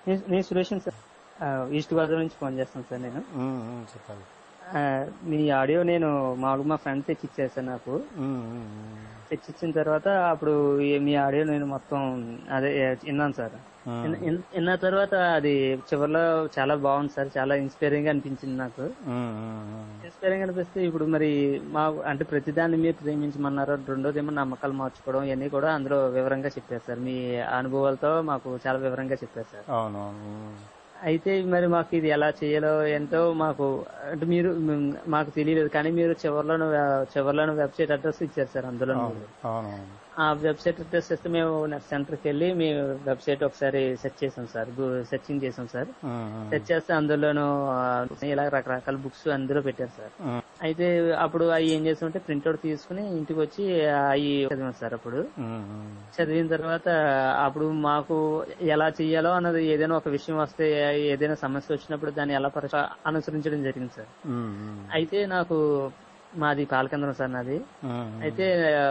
నేను- నేను సురేషన్ సార్ ఆ, ఈస్ట్ గోదావరి నుంచి ఫోన్ చేస్తాను సార్ నేను ఉమ్, ఉమ్, చెప్పండి ఆ, మీ ఆడియో నేను మామూలుగా మా ఫ్రెండ్ తెచ్చి ఇచ్చారు సార్ నాకు ఉమ్, ఉమ్, ఉమ్. తెచ్చి ఇచ్చిన తర్వాత అప్పుడు ఈ- మీ ఆడియో నేను మొత్తం అదే ఏ, విన్నాను సార్ ఉమ్, విన్న- విన్న- విన్న తర్వాత అది చివరిలో చాలా బాగుంది సార్ చాలా ఇన్స్పైరింగ్ గా అనిపించింది నాకు ఉమ్, ఉమ్, ఉమ్. ఇన్స్పైరింగ్ అనిపిస్తే ఇప్పుడు మరి మా అంటే ప్రతిదాన్ని మీరు ప్రేమించమన్నారు రెండోది ఏమో నమ్మకాలు మార్చుకోవడం ఇవన్నీ కూడా అందులో వివరంగా చెప్పారు సార్ మీ అనుభవాలతో మాకు చాలా వివరంగా చెప్పారు సార్ అవును అవును ఉమ్. అయితే మరి మాకు ఇది ఎలా చేయాలో ఎంతో మాకు అంటే మీరు మ్, మాకు తెలియలేదు కానీ మీరు చివరిలో చివరిలో వెబ్సైట్ అడ్రస్ ఇచ్చారు సార్ అందులో అవును అవును అవును. ఆ వెబ్సైట్ అడ్రస్ ఇస్తే మేము నెట్ సెంటర్కి వెళ్ళి మీ వెబ్సైట్ ఒకసారి సెర్చ్ చేసాం సార్ సెర్చింగ్ చేసాం సార్ ఉమ్, ఉమ్. సెర్చ్ చేస్తే అందులోను ఆ, ఇలా రకరకాల బుక్స్ అందులో పెట్టారు సార్ ఉమ్, అయితే అప్పుడు అవి ఏం చేసామంటే ప్రింట్అవుట్ తీసుకుని ఇంటికి వచ్చి అవి చదివాం సార్ అప్పుడు ఉమ్, ఉమ్. చదివిన తర్వాత అప్పుడు మాకు ఎలా చెయ్యాలో అన్నది ఏదైనా ఒక విషయం వస్తే ఏదైనా సమస్య వచ్చినప్పుడు దాన్ని ఎలా పరిశ అనుసరించడం జరిగింది సార్ ఉమ్, ఉమ్. అయితే నాకు మాది పాలకేంద్రం సార్ నాది ఉమ్, అయితే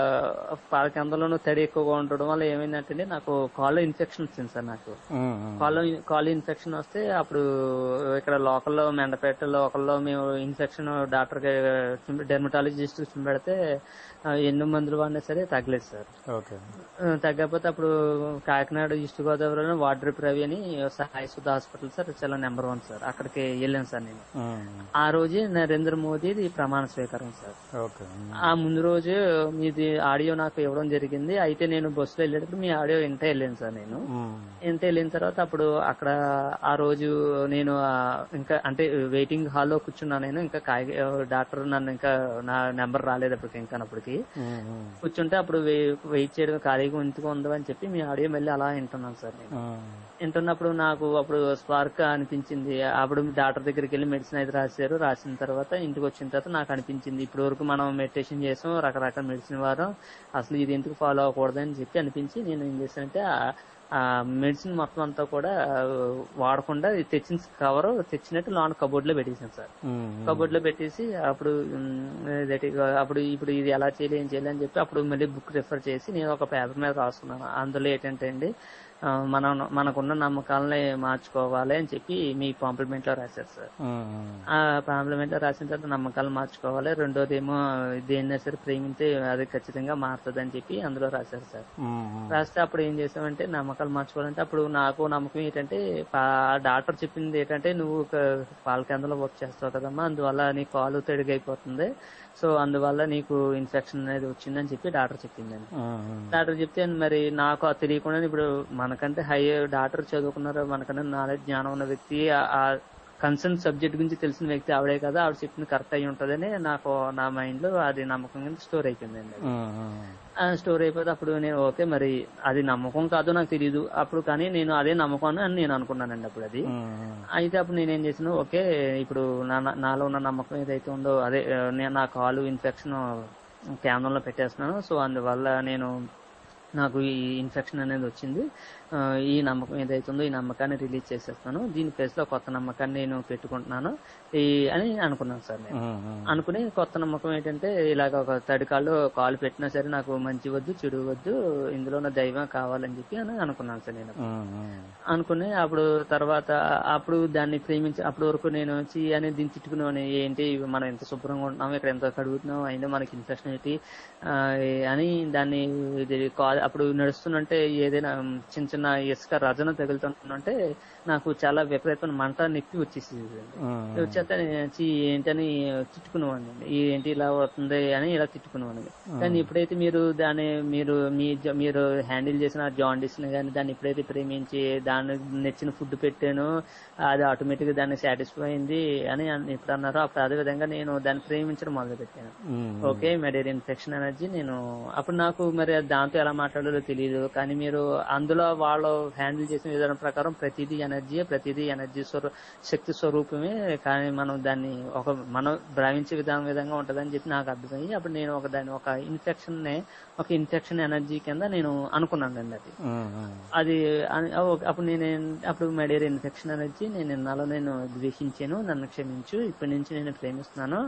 ఆ, పాలకేంద్రంలోనూ తడి ఎక్కువగా ఉండడం వల్ల ఏమైందంటే నాకు కాల్లో ఇన్ఫెక్షన్ వచ్చింది సార్ నాకు ఉమ్, ఉమ్. కాల్లో కాల్లో ఇన్ఫెక్షన్ వస్తే అప్పుడు ఇక్కడ లోకల్లో మెండపేట లోకల్లో మేము ఇన్ఫెక్షన్ డాక్టర్ డెర్మటాలజిస్ట్ చూపెడితే ఆ, ఎన్ని మందులు వాడినా సరే తగ్గలేదు సార్ ఓకే ఆ, తగ్గకపోతే అప్పుడు కాకినాడ ఈస్ట్ గోదావరిలో వాటర్ రవి అని సాయి సుధా హాస్పిటల్ సార్ చాలా నెంబర్ వన్ సార్ అక్కడికి వెళ్ళాను సార్ నేను ఉమ్, ఆ రోజే నరేంద్ర మోదీది ప్రమాణ స్వీకారం సార్ ఓకే ఉమ్. ఆ ముందు రోజు మీది ఆడియో నాకు ఇవ్వడం జరిగింది అయితే నేను బస్సులో వెళ్ళేటప్పుడు మీ ఆడియో ఇంటే వెళ్ళాను సార్ నేను ఉమ్, ఇంత వెళ్ళిన తర్వాత అప్పుడు అక్కడ ఆ రోజు నేను ఆ ఇంకా అంటే వెయిటింగ్ హాల్లో కూర్చున్నా నేను ఇంకా కాయ డాక్టర్ నన్ను ఇంకా నా నెంబర్ రాలేదు అప్పటికి ఇంకా అప్పటికి ఉమ్, ఉమ్. కూర్చుంటే అప్పుడు వే- వెయిట్ చేయడం ఖాళీగా ఇంటికి ఉందో అని చెప్పి మీ ఆడియో మళ్ళీ అలా వింటున్నాను సార్ నేను ఉమ్, వింటున్నప్పుడు నాకు అప్పుడు స్పార్క్ అనిపించింది అప్పుడు డాక్టర్ దగ్గరికి వెళ్ళి మెడిసిన్ అయితే రాశారు రాసిన తర్వాత ఇంటికి వచ్చిన తర్వాత నాకు అనిపించింది ఇప్పటి వరకు మనం మెడిటేషన్ చేసాం రకరకాల మెడిసిన్ వారం అసలు ఇది ఎందుకు ఫాలో అవ్వకూడదు అని చెప్పి అనిపించి నేను ఏం చేశానంటే ఆ- ఆ మెడిసిన్ మొత్తం అంతా కూడా ఆ, వాడకుండా ఇది తెచ్చిన కవర్ తెచ్చినట్టు లోన్ కబోర్డ్ లో పెట్టేసాను సార్ ఉమ్, కబోర్డ్ లో పెట్టేసి అప్పుడు మ్, ఇదేంటి, అప్పుడు ఇప్పుడు ఇది ఎలా చేయాలి ఏం చేయాలి అని చెప్పి అప్పుడు మళ్ళీ బుక్ రిఫర్ చేసి నేను ఒక పేపర్ మీద రాసుకున్నాను అందులో ఏంటంటే అండి ఆ, మనం మనకున్న నమ్మకాలని మార్చుకోవాలి అని చెప్పి మీ కాంప్లిమెంట్ లో రాశారు సార్ ఉమ్, ఉమ్. ఆ కాంప్లిమెంట్ లో రాసిన తర్వాత నమ్మకాలు మార్చుకోవాలి రెండోది ఏమో దేన్నైనా సరే ప్రేమింతే అది ఖచ్చితంగా మారుతుంది అని చెప్పి అందులో రాశారు సార్ ఉమ్, ఉమ్. రాస్తే అప్పుడు ఏం చేసామంటే నమ్మకాలు మార్చుకోవాలంటే అప్పుడు నాకు నమ్మకం ఏంటంటే పా- డాక్టర్ చెప్పింది ఏంటంటే నువ్వు ఒక పాల కేంద్రంలో వర్క్ చేస్తావు కదమ్మా అందువల్ల నీ కాలు తడిగైపోతుంది సో అందువల్ల నీకు ఇన్ఫెక్షన్ అనేది వచ్చిందని చెప్పి డాక్టర్ చెప్పిందండి ఉమ్, ఉమ్. డాక్టర్ చెప్తే మరి నాకు అది తెలియకుండా ఇప్పుడు మనకంటే హై డాక్టర్ చదువుకున్నారు మనకన్నా నాలెడ్జ్ జ్ఞానం ఉన్న వ్యక్తి ఆ- ఆ కన్సర్న్ సబ్జెక్ట్ గురించి తెలిసిన వ్యక్తి ఆవిడే కదా ఆవిడ చెప్పింది కరెక్ట్ అయి ఉంటదని నాకు నా మైండ్ లో అది నమ్మకం కింద స్టోర్ అయిపోయిందండి అది. ఉమ్, ఉమ్. ఆ స్టోర్ అయిపోతే అప్పుడు నేను ఓకే మరి అది నమ్మకం కాదో నాకు తెలియదు అప్పుడు కానీ నేను అదే నమ్మకం అని నేను అనుకున్నానండి అప్పుడు అది ఉమ్, ఉమ్. అయితే అప్పుడు నేనేం చేసాను ఓకే ఇప్పుడు నా నా- నాలో ఉన్న నమ్మకం ఏదైతే ఉందో అదే ఆ, నేను నా కాలు ఇన్ఫెక్షన్ కేంద్రంలో పెట్టేస్తున్నాను సో అందువల్ల నేను నాకు ఈ ఇన్ఫెక్షన్ అనేది వచ్చింది ఆ, ఈ నమ్మకం ఏదైతే ఉందో ఈ నమ్మకాన్ని రిలీజ్ చేసేస్తాను దీని ప్లేస్ లో కొత్త నమ్మకాన్ని నేను పెట్టుకుంటున్నాను ఈ అని అనుకున్నాను సార్ నేను ఉమ్, ఉమ్. అనుకుని కొత్త నమ్మకం ఏంటంటే ఇలాగ ఒక తడి కాళ్ళు కాలు పెట్టినా సరే నాకు మంచి వద్దు చెడు వద్దు ఇందులో ఉన్న దైవం కావాలని చెప్పి అని అనుకున్నాను సార్ నేను ఉమ్, ఉమ్. అనుకుని అప్పుడు తర్వాత అప్పుడు దాన్ని ప్రేమించి అప్పటి వరకు నేను వచ్చి అని దీన్ని తిట్టుకునేవాడిని ఏంటి ఇవి మనం ఎంత శుభ్రంగా ఉంటున్నాం ఇక్కడ ఎంత కడుగుతున్నాం అయినా మనకి ఇన్ఫెక్షన్ ఏంటి ఆ, అని దాన్ని ఇది కా- అప్పుడు నడుస్తుంటే ఏదైనా చిన్న చిన్న ఇసుక రజన తగులుతుంటే నాకు చాలా విపరీతమైన మంట నొప్పి వచ్చేసేది ఉమ్, వచ్చేస్తే నేను వచ్చి ఏంటని తిట్టుకునేవాడిని ఈ ఏంటి ఇలా అవుతుంది అని ఇలా తిట్టుకునేవాడిని కానీ ఎప్పుడైతే మీరు దాన్ని మీరు మీ జ- మీరు హ్యాండిల్ చేసిన జాండీస్ ని కానీ దాన్ని ఎప్పుడైతే ప్రేమించి దాన్ని నచ్చిన ఫుడ్ పెట్టానో అది ఆటోమేటిక్ గా దాన్ని సాటిస్ఫై అయింది అని అన్- ఎప్పుడు అన్నారో అప్పుడు అదే విధంగా నేను దాన్ని ప్రేమించడం మొదలు పెట్టాను ఉమ్, ఓకే మెడేరియా ఇన్ఫెక్షన్ ఎనర్జీ నేను అప్పుడు నాకు మరి దాంతో ఎలా మాట్లాడాలో తెలియదు కానీ మీరు అందులో వాళ్ళు హ్యాండిల్ చేసిన విధానం ప్రకారం ప్రతిదీ ఎనర్జీ ప్రతిదీ ఎనర్జీ స్వరూ శక్తి స్వరూపమే కానీ మనం దాన్ని ఒక మనం భావించే విధానం విధంగా ఉంటదని చెప్పి నాకు అర్థమయ్యి అప్పుడు నేను ఒక దాన్ని ఒక ఇన్ఫెక్షన్ నే ఒక ఇన్ఫెక్షన్ ఎనర్జీ కింద నేను అనుకున్నానండి అది ఉమ్, ఉమ్. అది అని- ఓ- అప్పుడు నేను అప్పుడు మెడేరియా ఇన్ఫెక్షన్ ఎనర్జీ నేను ఇన్నాళ్ళు నేను ద్వేషించాను నన్ను క్షమించు ఇప్పటి నుంచి నేను ప్రేమిస్తున్నాను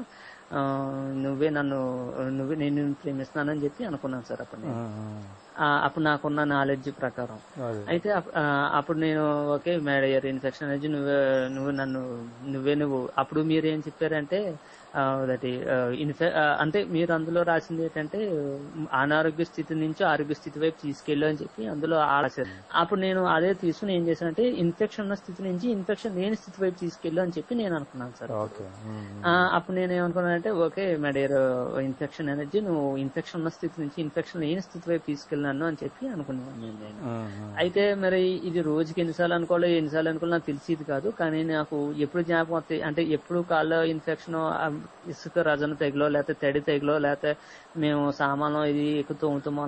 ఆ, నువ్వే నన్ను నువ్వే నేను నిన్ను ప్రేమిస్తున్నానని చెప్పి అనుకున్నాను సార్ అప్పుడు నేను ఆ, అప్పుడు నాకున్న నాలెడ్జ్ ప్రకారం అదే అయితే అప్- ఆ, అప్పుడు నేను ఓకే మేడయర్ ఇన్ఫెక్షన్ అనేది నువ్వే నువ్వు నన్ను నువ్వే నువ్వు అప్పుడు మీరు ఏం చెప్పారంటే దట్ ఇన్ఫె ఆ, అంటే మీరు అందులో రాసింది ఏంటంటే అనారోగ్య స్థితి నుంచి ఆరోగ్య స్థితి వైపు తీసుకెళ్ళు అని చెప్పి అందులో రాశారు అప్పుడు నేను అదే తీసుకుని ఏం చేశానంటే ఇన్ఫెక్షన్ ఉన్న స్థితి నుంచి ఇన్ఫెక్షన్ లేని స్థితి వైపు తీసుకెళ్ళు అని చెప్పి నేను అనుకున్నాను సార్ ఓకే ఉమ్, ఆ, అప్పుడు నేను ఏమనుకున్నానంటే ఓకే మెడేర్ ఇన్ఫెక్షన్ ఎనర్జీ నువ్వు ఇన్ఫెక్షన్ ఉన్న స్థితి నుంచి ఇన్ఫెక్షన్ లేని స్థితి వైపు తీసుకెళ్ళాను అని చెప్పి అనుకున్నాను నేను నేను. ఉమ్, ఉమ్. అయితే మరి ఇది రోజుకి ఎన్నిసార్లు అనుకోవాలి ఎన్నిసార్లు అనుకోవాలి నాకు తెలిసేది కాదు కానీ నాకు ఎప్పుడు జ్ఞాపకం వస్తాయి అంటే ఎప్పుడు కాళ్ళ ఇన్ఫెక్షన్ ఇసుక రజన తెగిలో లేకపోతే తడి తెగిలో లేకపోతే మేము సామాను ఇది ఎక్కువ తోముతాం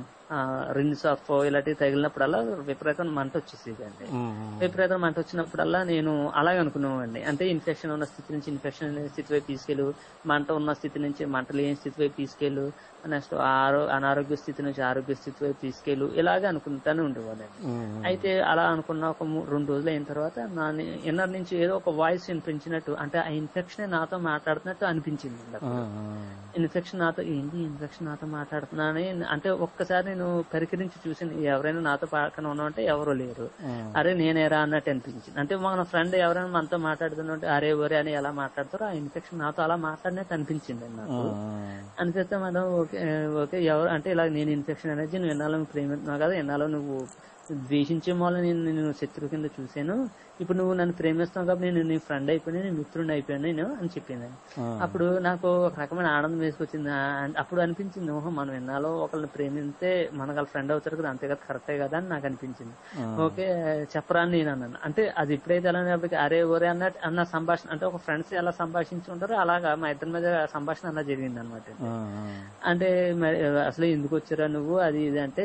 రిన్స్ ఆఫ్ ఇలాంటివి తగిలినప్పుడల్లా విపరీతమైన మంట వచ్చేసేది అండి ఉమ్, ఉమ్. విపరీతం మంట వచ్చినప్పుడల్లా నేను అలాగే అనుకున్నామండి అంటే ఇన్ఫెక్షన్ ఉన్న స్థితి నుంచి ఇన్ఫెక్షన్ లేని స్థితి వైపు తీసుకెళ్ళు మంట ఉన్న స్థితి నుంచి మంట లేని స్థితి వైపు తీసుకెళ్ళు నెక్స్ట్ ఆరో అనారోగ్య స్థితి నుంచి ఆరోగ్య స్థితి వైపు తీసుకెళ్ళు ఇలాగే అనుకుంటానే ఉండేవాళ్ళండి ఉమ్, ఉమ్. అయితే అలా అనుకున్న ఒక మూ- రెండు రోజులు అయిన తర్వాత నా ఇన్నర్ నుంచి ఏదో ఒక వాయిస్ వినిపించినట్టు అంటే ఆ ఇన్ఫెక్షన్ నాతో మాట్లాడుతున్నట్టు అనిపించింది నాకు. ఉమ్, ఉమ్. ఇన్ఫెక్షన్ నాతో ఏంటి ఇన్ఫెక్షన్ నాతో మాట్లాడుతున్నానని అంటే ఒక్కసారి నేను పరికరించి చూసి ఎవరైనా నాతో పక్కన ఉన్నామంటే ఎవరు లేరు ఉమ్. అరే నేనేరా అన్నట్టు అనిపించింది అంటే మన ఫ్రెండ్ ఎవరైనా మనతో మాట్లాడుతుంటే అరే ఒరే అని ఎలా మాట్లాడతారో ఆ ఇన్ఫెక్షన్ నాతో అలా మాట్లాడినట్టు అనిపించింది నాకు ఉమ్, ఉమ్. అనిపిస్తే మేడం ఓకే ఓకే ఎవరు అంటే ఇలా నేను ఇన్ఫెక్షన్ అనేది నువ్వు ఎన్నాలో నువ్వు ప్రేమిస్తున్నావు కదా ఎన్నాలో నువ్వు ద్వేషించే మూల నేను నేను శత్రువు కింద చూశాను ఇప్పుడు నువ్వు నన్ను ప్రేమిస్తావు కాబట్టి నేను నీ ఫ్రెండ్ అయిపోయాను నీ మిత్రుడిని అయిపోయాను నేను అని చెప్పింది ఉమ్. అప్పుడు నాకు ఒక రకమైన ఆనందం వేసుకొచ్చింది ఆ, అన్- అప్పుడు అనిపించింది ఓహో మనం ఎన్నాలో ఒకరిని ప్రేమిస్తే మనకు వాళ్ళ ఫ్రెండ్ అవుతారు కదా అంతే కదా కరెక్టే కదా అని నాకు అనిపించింది ఉమ్. ఓకే చెప్పరా అని నేను అన్నాను అంటే అది ఎప్పుడైతే ఎలా అనేప్పటికీ అరే ఒరే అన్నట్టు అన్న సంభాషణ అంటే ఒక ఫ్రెండ్స్ ఎలా సంభాషించుంటారో అలాగా మా ఇద్దరి మధ్య సంభాషణ అలా జరిగింది అనమాట ఉమ్, ఉమ్. అంటే మరి అసలు ఎందుకు వచ్చారా నువ్వు అది ఇది అంటే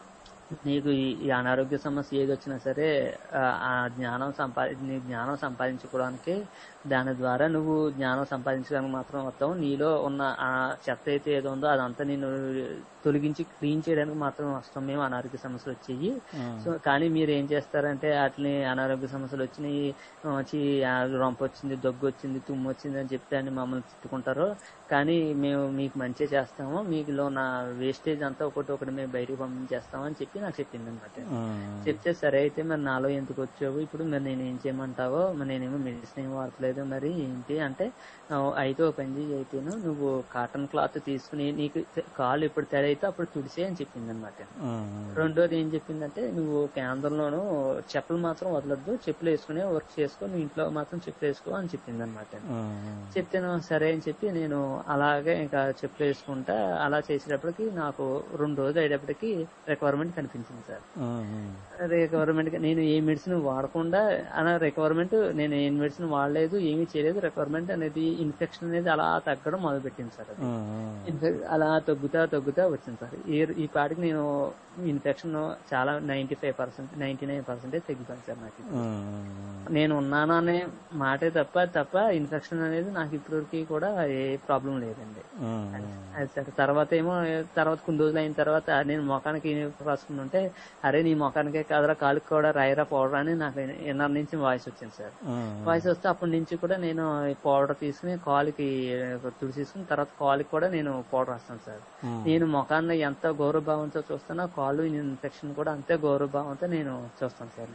నీకు ఈ ఈ అనారోగ్య సమస్య ఏది వచ్చినా సరే ఆ, ఆ జ్ఞానం సంపాది నీ జ్ఞానం సంపాదించుకోవడానికి దాని ద్వారా నువ్వు జ్ఞానం సంపాదించడానికి మాత్రం వస్తావు నీలో ఉన్న ఆ చెత్త అయితే ఏదో ఉందో అదంతా నేను తొలగించి క్లీన్ చేయడానికి మాత్రం వస్తాం మేము అనారోగ్య సమస్యలు వచ్చాయి ఉమ్. సో కానీ మీరు ఏం చేస్తారంటే వాటిని అనారోగ్య సమస్యలు వచ్చినాయి ఆ, వచ్చి ఆ, రొంప వచ్చింది దగ్గు వచ్చింది తుమ్ము వచ్చింది అని చెప్తే అని మమ్మల్ని తిట్టుకుంటారు కానీ మేము మీకు మంచిగా చేస్తాము మీకులో నా వేస్టేజ్ అంతా ఒకటి ఒకటి మేము బయటకు పంపించేస్తాము అని చెప్పి నాకు చెప్పింది అనమాట ఉమ్. చెప్తే సరే అయితే మరి నాలో ఎందుకు వచ్చావు ఇప్పుడు మరి నేను ఏం చేయమంటావో మరి నేనేమో మెడిసిన్ ఏం వాడలేదు మరి ఏంటి అంటే ఆ, అయితే ఓ పని చేయి అయితేను నువ్వు కాటన్ క్లాత్ తీసుకుని నీకు తె- కాలు ఎప్పుడు తడి అయితే అప్పుడు తుడిసే అని చెప్పింది అనమాట ఉమ్. రెండోది ఏం చెప్పిందంటే నువ్వు కేంద్రంలోను చెప్పులు మాత్రం వదలొద్దు చెప్పులు వేసుకునే వర్క్ చేసుకో నువ్వు ఇంట్లో మాత్రం చెప్పులు వేసుకో అని చెప్పింది అనమాట ఉమ్. చెప్తాను సరే అని చెప్పి నేను అలాగే ఇంకా చెప్పులు వేసుకుంటా అలా చేసేటప్పటికి నాకు రెండు రోజులు అయ్యేటప్పటికి రిక్వైర్మెంట్ కనిపించింది సార్ ఉమ్. రిక్వైర్మెంట్ నేను ఏ మెడిసిన్ వాడకుండా అలా రిక్వైర్మెంట్ నేను ఏ మెడిసిన్ వాడలేదు ఏమీ చేయలేదు రిక్వైర్మెంట్ అనేది ఇన్ఫెక్షన్ అనేది అలా తగ్గడం మొదలుపెట్టింది సార్ అది ఉమ్. ఇన్ఫెక్ అలా తగ్గుతా తగ్గుతా వచ్చింది సార్ ఈ ఈ పాటికి నేను ఇన్ఫెక్షన్ చాలా ninety five percent ninety nine percentage తగ్గిపోయింది సార్ నాకు ఇప్పుడు. ఉమ్. నేను ఉన్నాను అనే మాటే తప్ప తప్ప ఇన్ఫెక్షన్ అనేది నాకు ఇప్పటివరకు కూడా ఏ ప్రాబ్లం లేదండి ఉమ్. అది సరే తర్వాత ఏమో తర్వాత కొన్ని రోజులు అయిన తర్వాత నేను మొఖానికి రాసుకుంటుంటే అరే నీ మొఖానికే కాదురా కాలుకి కూడా రాయరా పౌడర్ అని నాకు ఎన్నర్ నుంచి వాయిస్ వచ్చింది సార్ ఉమ్. వాయిస్ వస్తే అప్పటి నుంచి కూడా నేను పౌడర్ తీసుకుని కాలుకి తుడి తీసుకుని తర్వాత కాలుకి కూడా నేను పౌడర్ రాస్తాను సార్ ఉమ్. నేను ముఖాన్ని ఎంత గౌరవభావంతో చూస్తానో కాలు ఇన్ఫెక్షన్ కూడా అంతే గౌరవభావంతో నేను చూస్తాను సార్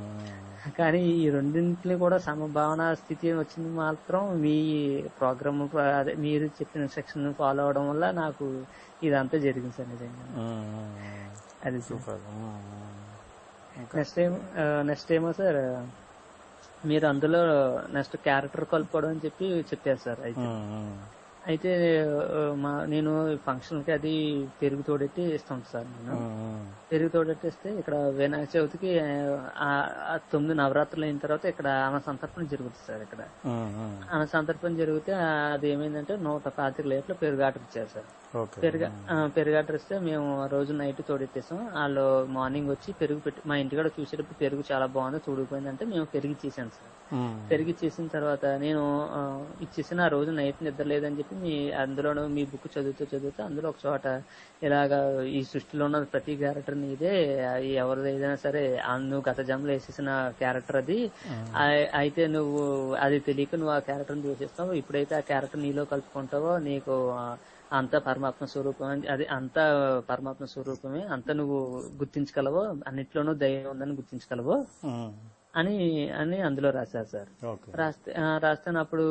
ఉమ్. కానీ ఈ రెండింటిని కూడా సమభావన స్థితి వచ్చింది మాత్రం మీ ప్రోగ్రామ్ అదే మీరు చెప్పిన ఇన్స్ట్రక్షన్ ఫాలో అవడం వల్ల నాకు ఇదంతా జరిగింది సార్ నిజంగా ఉమ్. అది సార్ సూపర్ ఉమ్. నెక్స్ట్ టైం నెక్స్ట్ ఏమో సార్ మీరు అందులో నెక్స్ట్ క్యారెక్టర్ కలుపుకోవడం అని చెప్పి చెప్పారు సార్ అయితే ఉమ్. అయితే ఆ, మా నేను ఫంక్షన్ కి అది పెరుగు తోడెట్టి ఇస్తాను సార్ నేను ఉమ్. పెరుగు తోడెట్టిస్తే ఇక్కడ వినాయక చవితికి ఆ, ఆ తొమ్మిది నవరాత్రులు అయిన తర్వాత ఇక్కడ అన్న సంతర్పణ జరుగుతుంది సార్ ఇక్కడ ఉమ్. అన్న సంతర్పణ జరిగితే అది ఏమైందంటే నూట పాతిక లీటర్ల పెరుగు ఆటకు ఇచ్చారు సార్ ఓకే పెరుగు ఆ, పెరుగు అడ్రస్ మేము ఆ రోజు నైట్ తోడెట్టేసాం వాళ్ళు మార్నింగ్ వచ్చి పెరుగు పెట్టి మా ఇంటికాడ చూసేటప్పుడు పెరుగు చాలా బాగుంది తోడిపోయిందంటే మేము పెరుగు ఇచ్చేసాం సార్ ఉమ్. పెరుగు ఇచ్చేసిన తర్వాత నేను ఆ, ఇచ్చేసిన ఆ రోజు నైట్ నిద్ర లేదని చెప్పి మీ అందులోనూ మీ బుక్ చదువుతూ చదువుతూ అందులో ఒక చోట ఇలాగా ఈ సృష్టిలో ఉన్న ప్రతి క్యారెక్టర్ నీదే ఆ, ఎవరిది ఏదైనా సరే ఆ నువ్వు గత జన్మలో వేసేసిన క్యారెక్టర్ అది ఆ- అయితే నువ్వు అది తెలియక నువ్వు ఆ క్యారెక్టర్ చూసేస్తావు ఇప్పుడైతే ఆ క్యారెక్టర్ నీలో కలుపుకుంటావో నీకు ఆ, అంత పరమాత్మ స్వరూపం అని- అది అంత పరమాత్మ స్వరూపమే అంత నువ్వు గుర్తించగలవో అన్నిట్లోనూ దయ ఉందని గుర్తించగలవో ఉమ్. అని అని అందులో రాశారు సార్ ఓకే రాస్తే ఆ, రాస్తాను అప్పుడు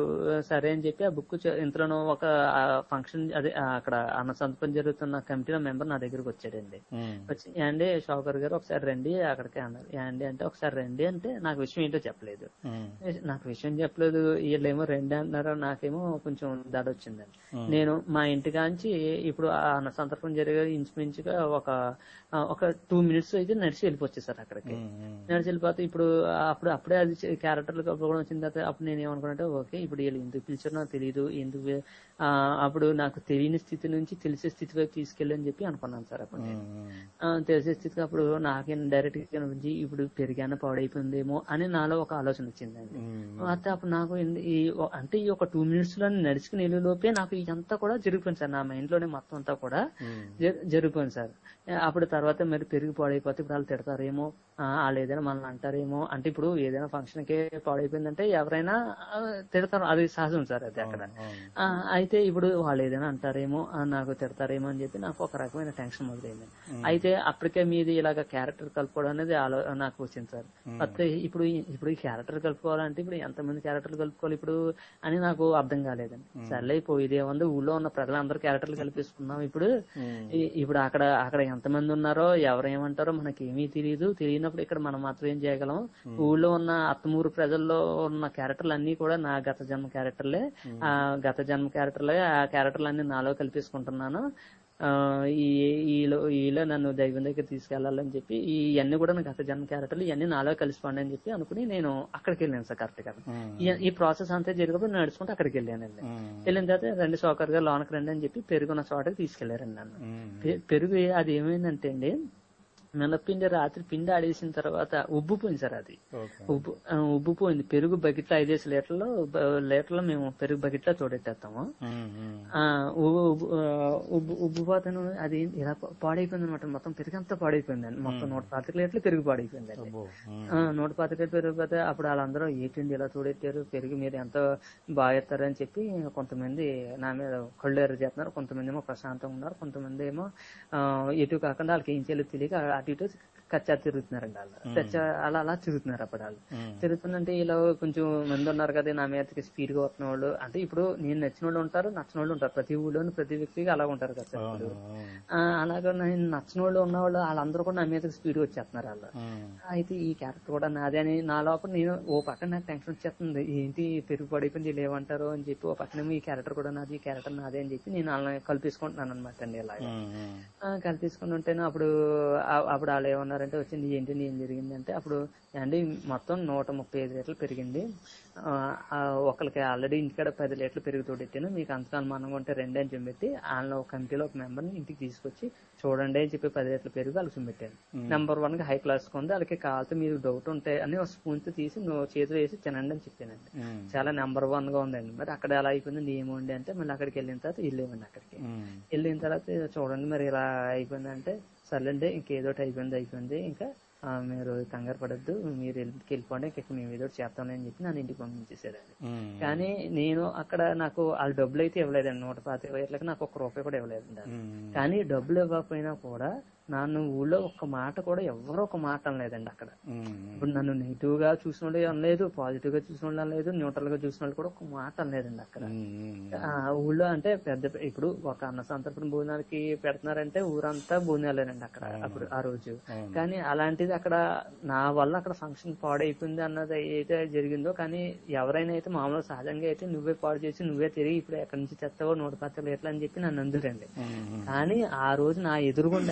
సరే అని చెప్పి ఆ బుక్ ఇంతలోనూ ఒక ఫంక్షన్ అదే ఆ, అక్కడ అన్న సంతపం జరుగుతున్న కమిటీలో మెంబర్ నా దగ్గరకు వచ్చాడండి ఉమ్. వచ్చి యాండి షాకర్ గారు ఒకసారి రండి అక్కడికి అన్నారు యాండి అంటే ఒకసారి రండి అంటే నాకు విషయం ఏంటో చెప్పలేదు ఉమ్. నాకు విషయం చెప్పలేదు వీళ్ళేమో రండి అంటున్నారు నాకేమో కొంచెం దడ వచ్చిందండి నేను మా ఇంటికాంచి ఇప్పుడు ఆ అన్న సందర్భం జరిగే ఇంచుమించుగా ఒక ఆ, ఒక టూ మినిట్స్ అయితే నడిచి వెళ్ళిపోవచ్చు సార్ అక్కడికి ఉమ్. ఉమ్. నడిచి వెళ్ళిపోతే ఇప్పుడు అప్పుడు అప్పుడే అది క్యారెక్టర్లు కప్పుకోవడం వచ్చిన తర్వాత అప్పుడు నేను ఏమనుకున్నట్టే ఓకే ఇప్పుడు వీళ్ళు ఎందుకు పిలిచారో నాకు తెలియదు ఎందుకు ఆ, అప్పుడు నాకు తెలియని స్థితి నుంచి తెలిసే స్థితి వైపు తీసుకెళ్ళని చెప్పి అనుకున్నాను సార్ అప్పుడు నేను ఉమ్. ఆ, తెలిసే స్థితికి అప్పుడు నాకేం డైరెక్ట్ గా కనిపించి ఇప్పుడు పెరిగాన పాడైపోయిందేమో అని నాలో ఒక ఆలోచన వచ్చిందండి ఉమ్. అయితే అప్పుడు నాకు ఎందు- ఈ ఓ- అంటే ఈ ఒక టూ మినిట్స్ లో నడుచుకుని వెళ్ళే లోపే నాకు ఇదంతా కూడా జరిగిపోయింది సార్ నా మైండ్ లోనే మొత్తం అంతా కూడా ఉమ్. జరి- జరిగిపోయింది సార్ అప్పుడు తర్వాత మరి పెరిగి పాడైపోతే ఇప్పుడు వాళ్ళు తిడతారేమో ఆ, వాళ్ళు ఏదైనా మనల్ని అంటారేమో అంటే ఇప్పుడు ఏదైనా ఫంక్షన్ కే పాడైపోయిందంటే ఎవరైనా ఆ, తిడతారు అది సహజం సార్ అది అక్కడ అవును. ఆ, అయితే ఇప్పుడు వాళ్ళు ఏదైనా అంటారేమో ఆ, నాకు తిడతారేమో అని చెప్పి నాకు ఒక రకమైన టెన్షన్ మొదలైంది అయితే అప్పటికే మీది ఇలాగ క్యారెక్టర్ కలుపుకోవడం అనేది ఆలో నాకు వచ్చింది సార్ అయితే ఇప్పుడు ఈ- ఇప్పుడు ఈ క్యారెక్టర్ కలుపుకోవాలంటే ఇప్పుడు ఎంతమంది క్యారెక్టర్లు కలుపుకోవాలి ఇప్పుడు అని నాకు అర్థం కాలేదండి సర్లే ఇప్పుడు ఇదేముంది ఊళ్ళో ఉన్న ప్రజలందరూ క్యారెక్టర్లు కల్పిస్తున్నాం ఇప్పుడు ఉమ్. ఈ- ఇప్పుడు అక్కడ అక్కడ ఎంతమంది ఉన్నారో ఎవరేమంటారో మనకి ఏమీ తెలియదు తెలియనప్పుడు ఇక్కడ మనం మాత్రం ఏం చేయగలం ఊళ్ళో ఉన్న అత్తమూరు ప్రజల్లో ఉన్న క్యారెక్టర్లు అన్ని కూడా నా గత జన్మ క్యారెక్టర్లే ఆ గత జన్మ క్యారెక్టర్లే ఆ క్యారెక్టర్లు అన్ని నాలో కల్పించుకుంటున్నాను ఆ, ఈ ఈలో ఈలో నన్ను దైవం దగ్గర తీసుకెళ్లాలని చెప్పి ఇవన్నీ కూడా నా గత జన్మ క్యారెక్టర్లు ఇవన్నీ నాలో కలిసిపోండి అని చెప్పి అనుకుని నేను అక్కడికి వెళ్ళాను సార్ కరెక్ట్ గా ఉమ్. ఈ- ఈ ప్రాసెస్ అంతా జరిగినప్పుడు నేను నడుచుకుంటూ అక్కడికి వెళ్ళానండి ఉమ్. వెళ్ళిన తర్వాత రెండు సోకర్ గా లోనకి రండి అని చెప్పి పెరుగున్న చోటకి తీసుకెళ్లారండి నన్ను ఉమ్. పె- పెరుగు అది ఏమైందంటే అండి మినపిండి రాత్రి పిండి ఆడేసిన తర్వాత ఉబ్బిపోయింది సార్ అది ఓకే ఉబ్బు ఆ, ఉబ్బిపోయింది పెరుగు బకెట్లో ఐదేసి లీటర్లో బ- లీటర్లో మేము పెరుగు బకెట్లో తోడెట్టేస్తాము ఉమ్. ఉమ్. ఆ, ఉబ్బు ఉబ్బు- ఆ, ఉబ్బు ఉబ్బిపోతాను అది ఇలా పా- పాడైపోయింది అనమాట మొత్తం పెరుగు అంతా పాడైపోయిందండి మొత్తం నూట పాతిక లీటర్లు పెరుగు పాడైపోయిందండి అబ్బో. ఉమ్. ఆ, నూట పాతిక పెరుగు పోతే అప్పుడు వాళ్ళందరూ ఏంటండి ఇలా తోడెట్టారు పెరుగు మీరు ఎంత బాగా ఎత్తారని చెప్పి కొంతమంది నా మీద కళ్ళు ఎర్ర చేస్తున్నారు కొంతమంది ఏమో ప్రశాంతంగా ఉన్నారు కొంతమంది ఏమో ఆ, ఎటు కాకుండా వాళ్ళకి ఏం చేయాలో తెలియక అటు ఇటు కచ్చా తిరుగుతున్నారండి వాళ్ళు కచ్చా అలా అలా తిరుగుతున్నారు అప్పుడు వాళ్ళు ఉమ్. తిరుగుతుందంటే ఇలా కొంచెం మంది ఉన్నారు కదా నా మీదకి స్పీడ్ గా వస్తున్న వాళ్ళు అంటే ఇప్పుడు నేను నచ్చిన వాళ్ళు ఉంటారు నచ్చిన వాళ్ళు ఉంటారు ప్రతి ఊళ్ళోని ప్రతి వ్యక్తికి అలా ఉంటారు కదా సార్ ఇప్పుడు అవును. ఆ, అలాగే నేను నచ్చిన వాళ్ళు ఉన్న వాళ్ళు వాళ్ళందరూ కూడా నా మీదకి స్పీడ్ వచ్చేస్తున్నారు వాళ్ళు ఉమ్. అయితే ఈ క్యారెక్టర్ కూడా నాదే అని నా లోపల నేను ఓ పక్కన నాకు టెన్షన్ వచ్చేస్తుంది ఏంటి పెరుగు పడిపోయింది వీళ్ళు ఏమంటారు అని చెప్పి ఓ పక్కన ఈ క్యారెక్టర్ కూడా నాది ఈ క్యారెక్టర్ నాదే అని చెప్పి నేను వాళ్ళని కల్పించుకుంటున్నాను అనమాట అండి ఇలాగా ఉమ్. ఉమ్. ఆ, కల్పించుకుని ఉంటేనే అప్పుడు ఆ- అప్పుడు వాళ్ళు ఏమన్నారంటే వచ్చింది ఏంటి ఏం జరిగిందంటే అప్పుడు అండి మొత్తం నూట ముప్పై ఐదు లీటర్లు పెరిగింది ఆ, ఆ, ఒకరికి ఆల్రెడీ ఇంటికాడ పది లీటర్లు పెరుగు తోడెట్టాను మీకు అంత అనుమానంగా ఉంటే రండి అని చెప్పి వాళ్ళ ఒక కమిటీలో ఒక మెంబర్ని ఇంటికి తీసుకొచ్చి చూడండి అని చెప్పి పది లీటర్లు పెరుగు వాళ్ళకి చూపెట్టాను నెంబర్ వన్ గా హై క్లాస్ ఉంది వాళ్ళకి కావాల్సి మీరు డౌట్ ఉంటే అని ఒక స్పూన్ తో తీసి నువ్వు చేతిలో వేసి తినండి అని చెప్పానండి ఉమ్. చాలా నెంబర్ వన్ గా ఉందండి మరి అక్కడ ఎలా అయిపోయింది ఏముంది అంటే మళ్ళీ అక్కడికి వెళ్ళిన తర్వాత వెళ్ళేమండి అక్కడికి ఉమ్. వెళ్ళిన తర్వాత చూడండి మరి ఇలా అయిపోయిందంటే సర్లేండి ఇంకేదోటి అయిపోయింది అయిపోయింది ఇంకా ఆ, మీరు కంగారు పడద్దు మీరు ఇంటికి వెళ్ళిపోండి ఇంక మేము ఏదో ఒకటి చేస్తామని అని చెప్పి నన్ను ఇంటికి పంపించేసారండి ఉమ్. కానీ నేను అక్కడ నాకు వాళ్ళు డబ్బులు అయితే ఇవ్వలేదండి నూట పాతిక వేలకి నాకు ఒక్క రూపాయి కూడా ఇవ్వలేదండి వాళ్ళు. ఉమ్. కానీ డబ్బులు ఇవ్వకపోయినా కూడా నన్ను ఊళ్ళో ఒక్క మాట కూడా ఎవరో ఒక మాట అనలేదండి అక్కడ ఉమ్. ఇప్పుడు నన్ను నెగిటివ్ గా చూసిన వాళ్ళు అనలేదు పాజిటివ్ గా చూసిన వాళ్ళు అనలేదు న్యూట్రల్ గా చూసిన వాళ్ళు కూడా ఒక మాట అనలేదండి అక్కడ ఉమ్. ఆ ఊళ్ళో అంటే పెద్ద ఇప్పుడు ఒక అన్న సంతర్పణ భోజనాలకి పెడుతున్నారంటే ఊరంతా భోజనాలేనండి అక్కడ అప్పుడు ఆ రోజు అవును. కానీ అలాంటిది అక్కడ నా వల్ల అక్కడ ఫంక్షన్ పాడైపోయింది అన్నది అయితే జరిగిందో కానీ ఎవరైనా అయితే మామూలుగా సహజంగా అయితే నువ్వే పాడు చేసి నువ్వే తిరిగి ఇప్పుడు ఎక్కడి నుంచి తెస్తావో నూట పత్తలు ఎట్లా అని చెప్పి నన్ను అందురండి ఉమ్. కానీ ఆ రోజు నా ఎదురుగుండానే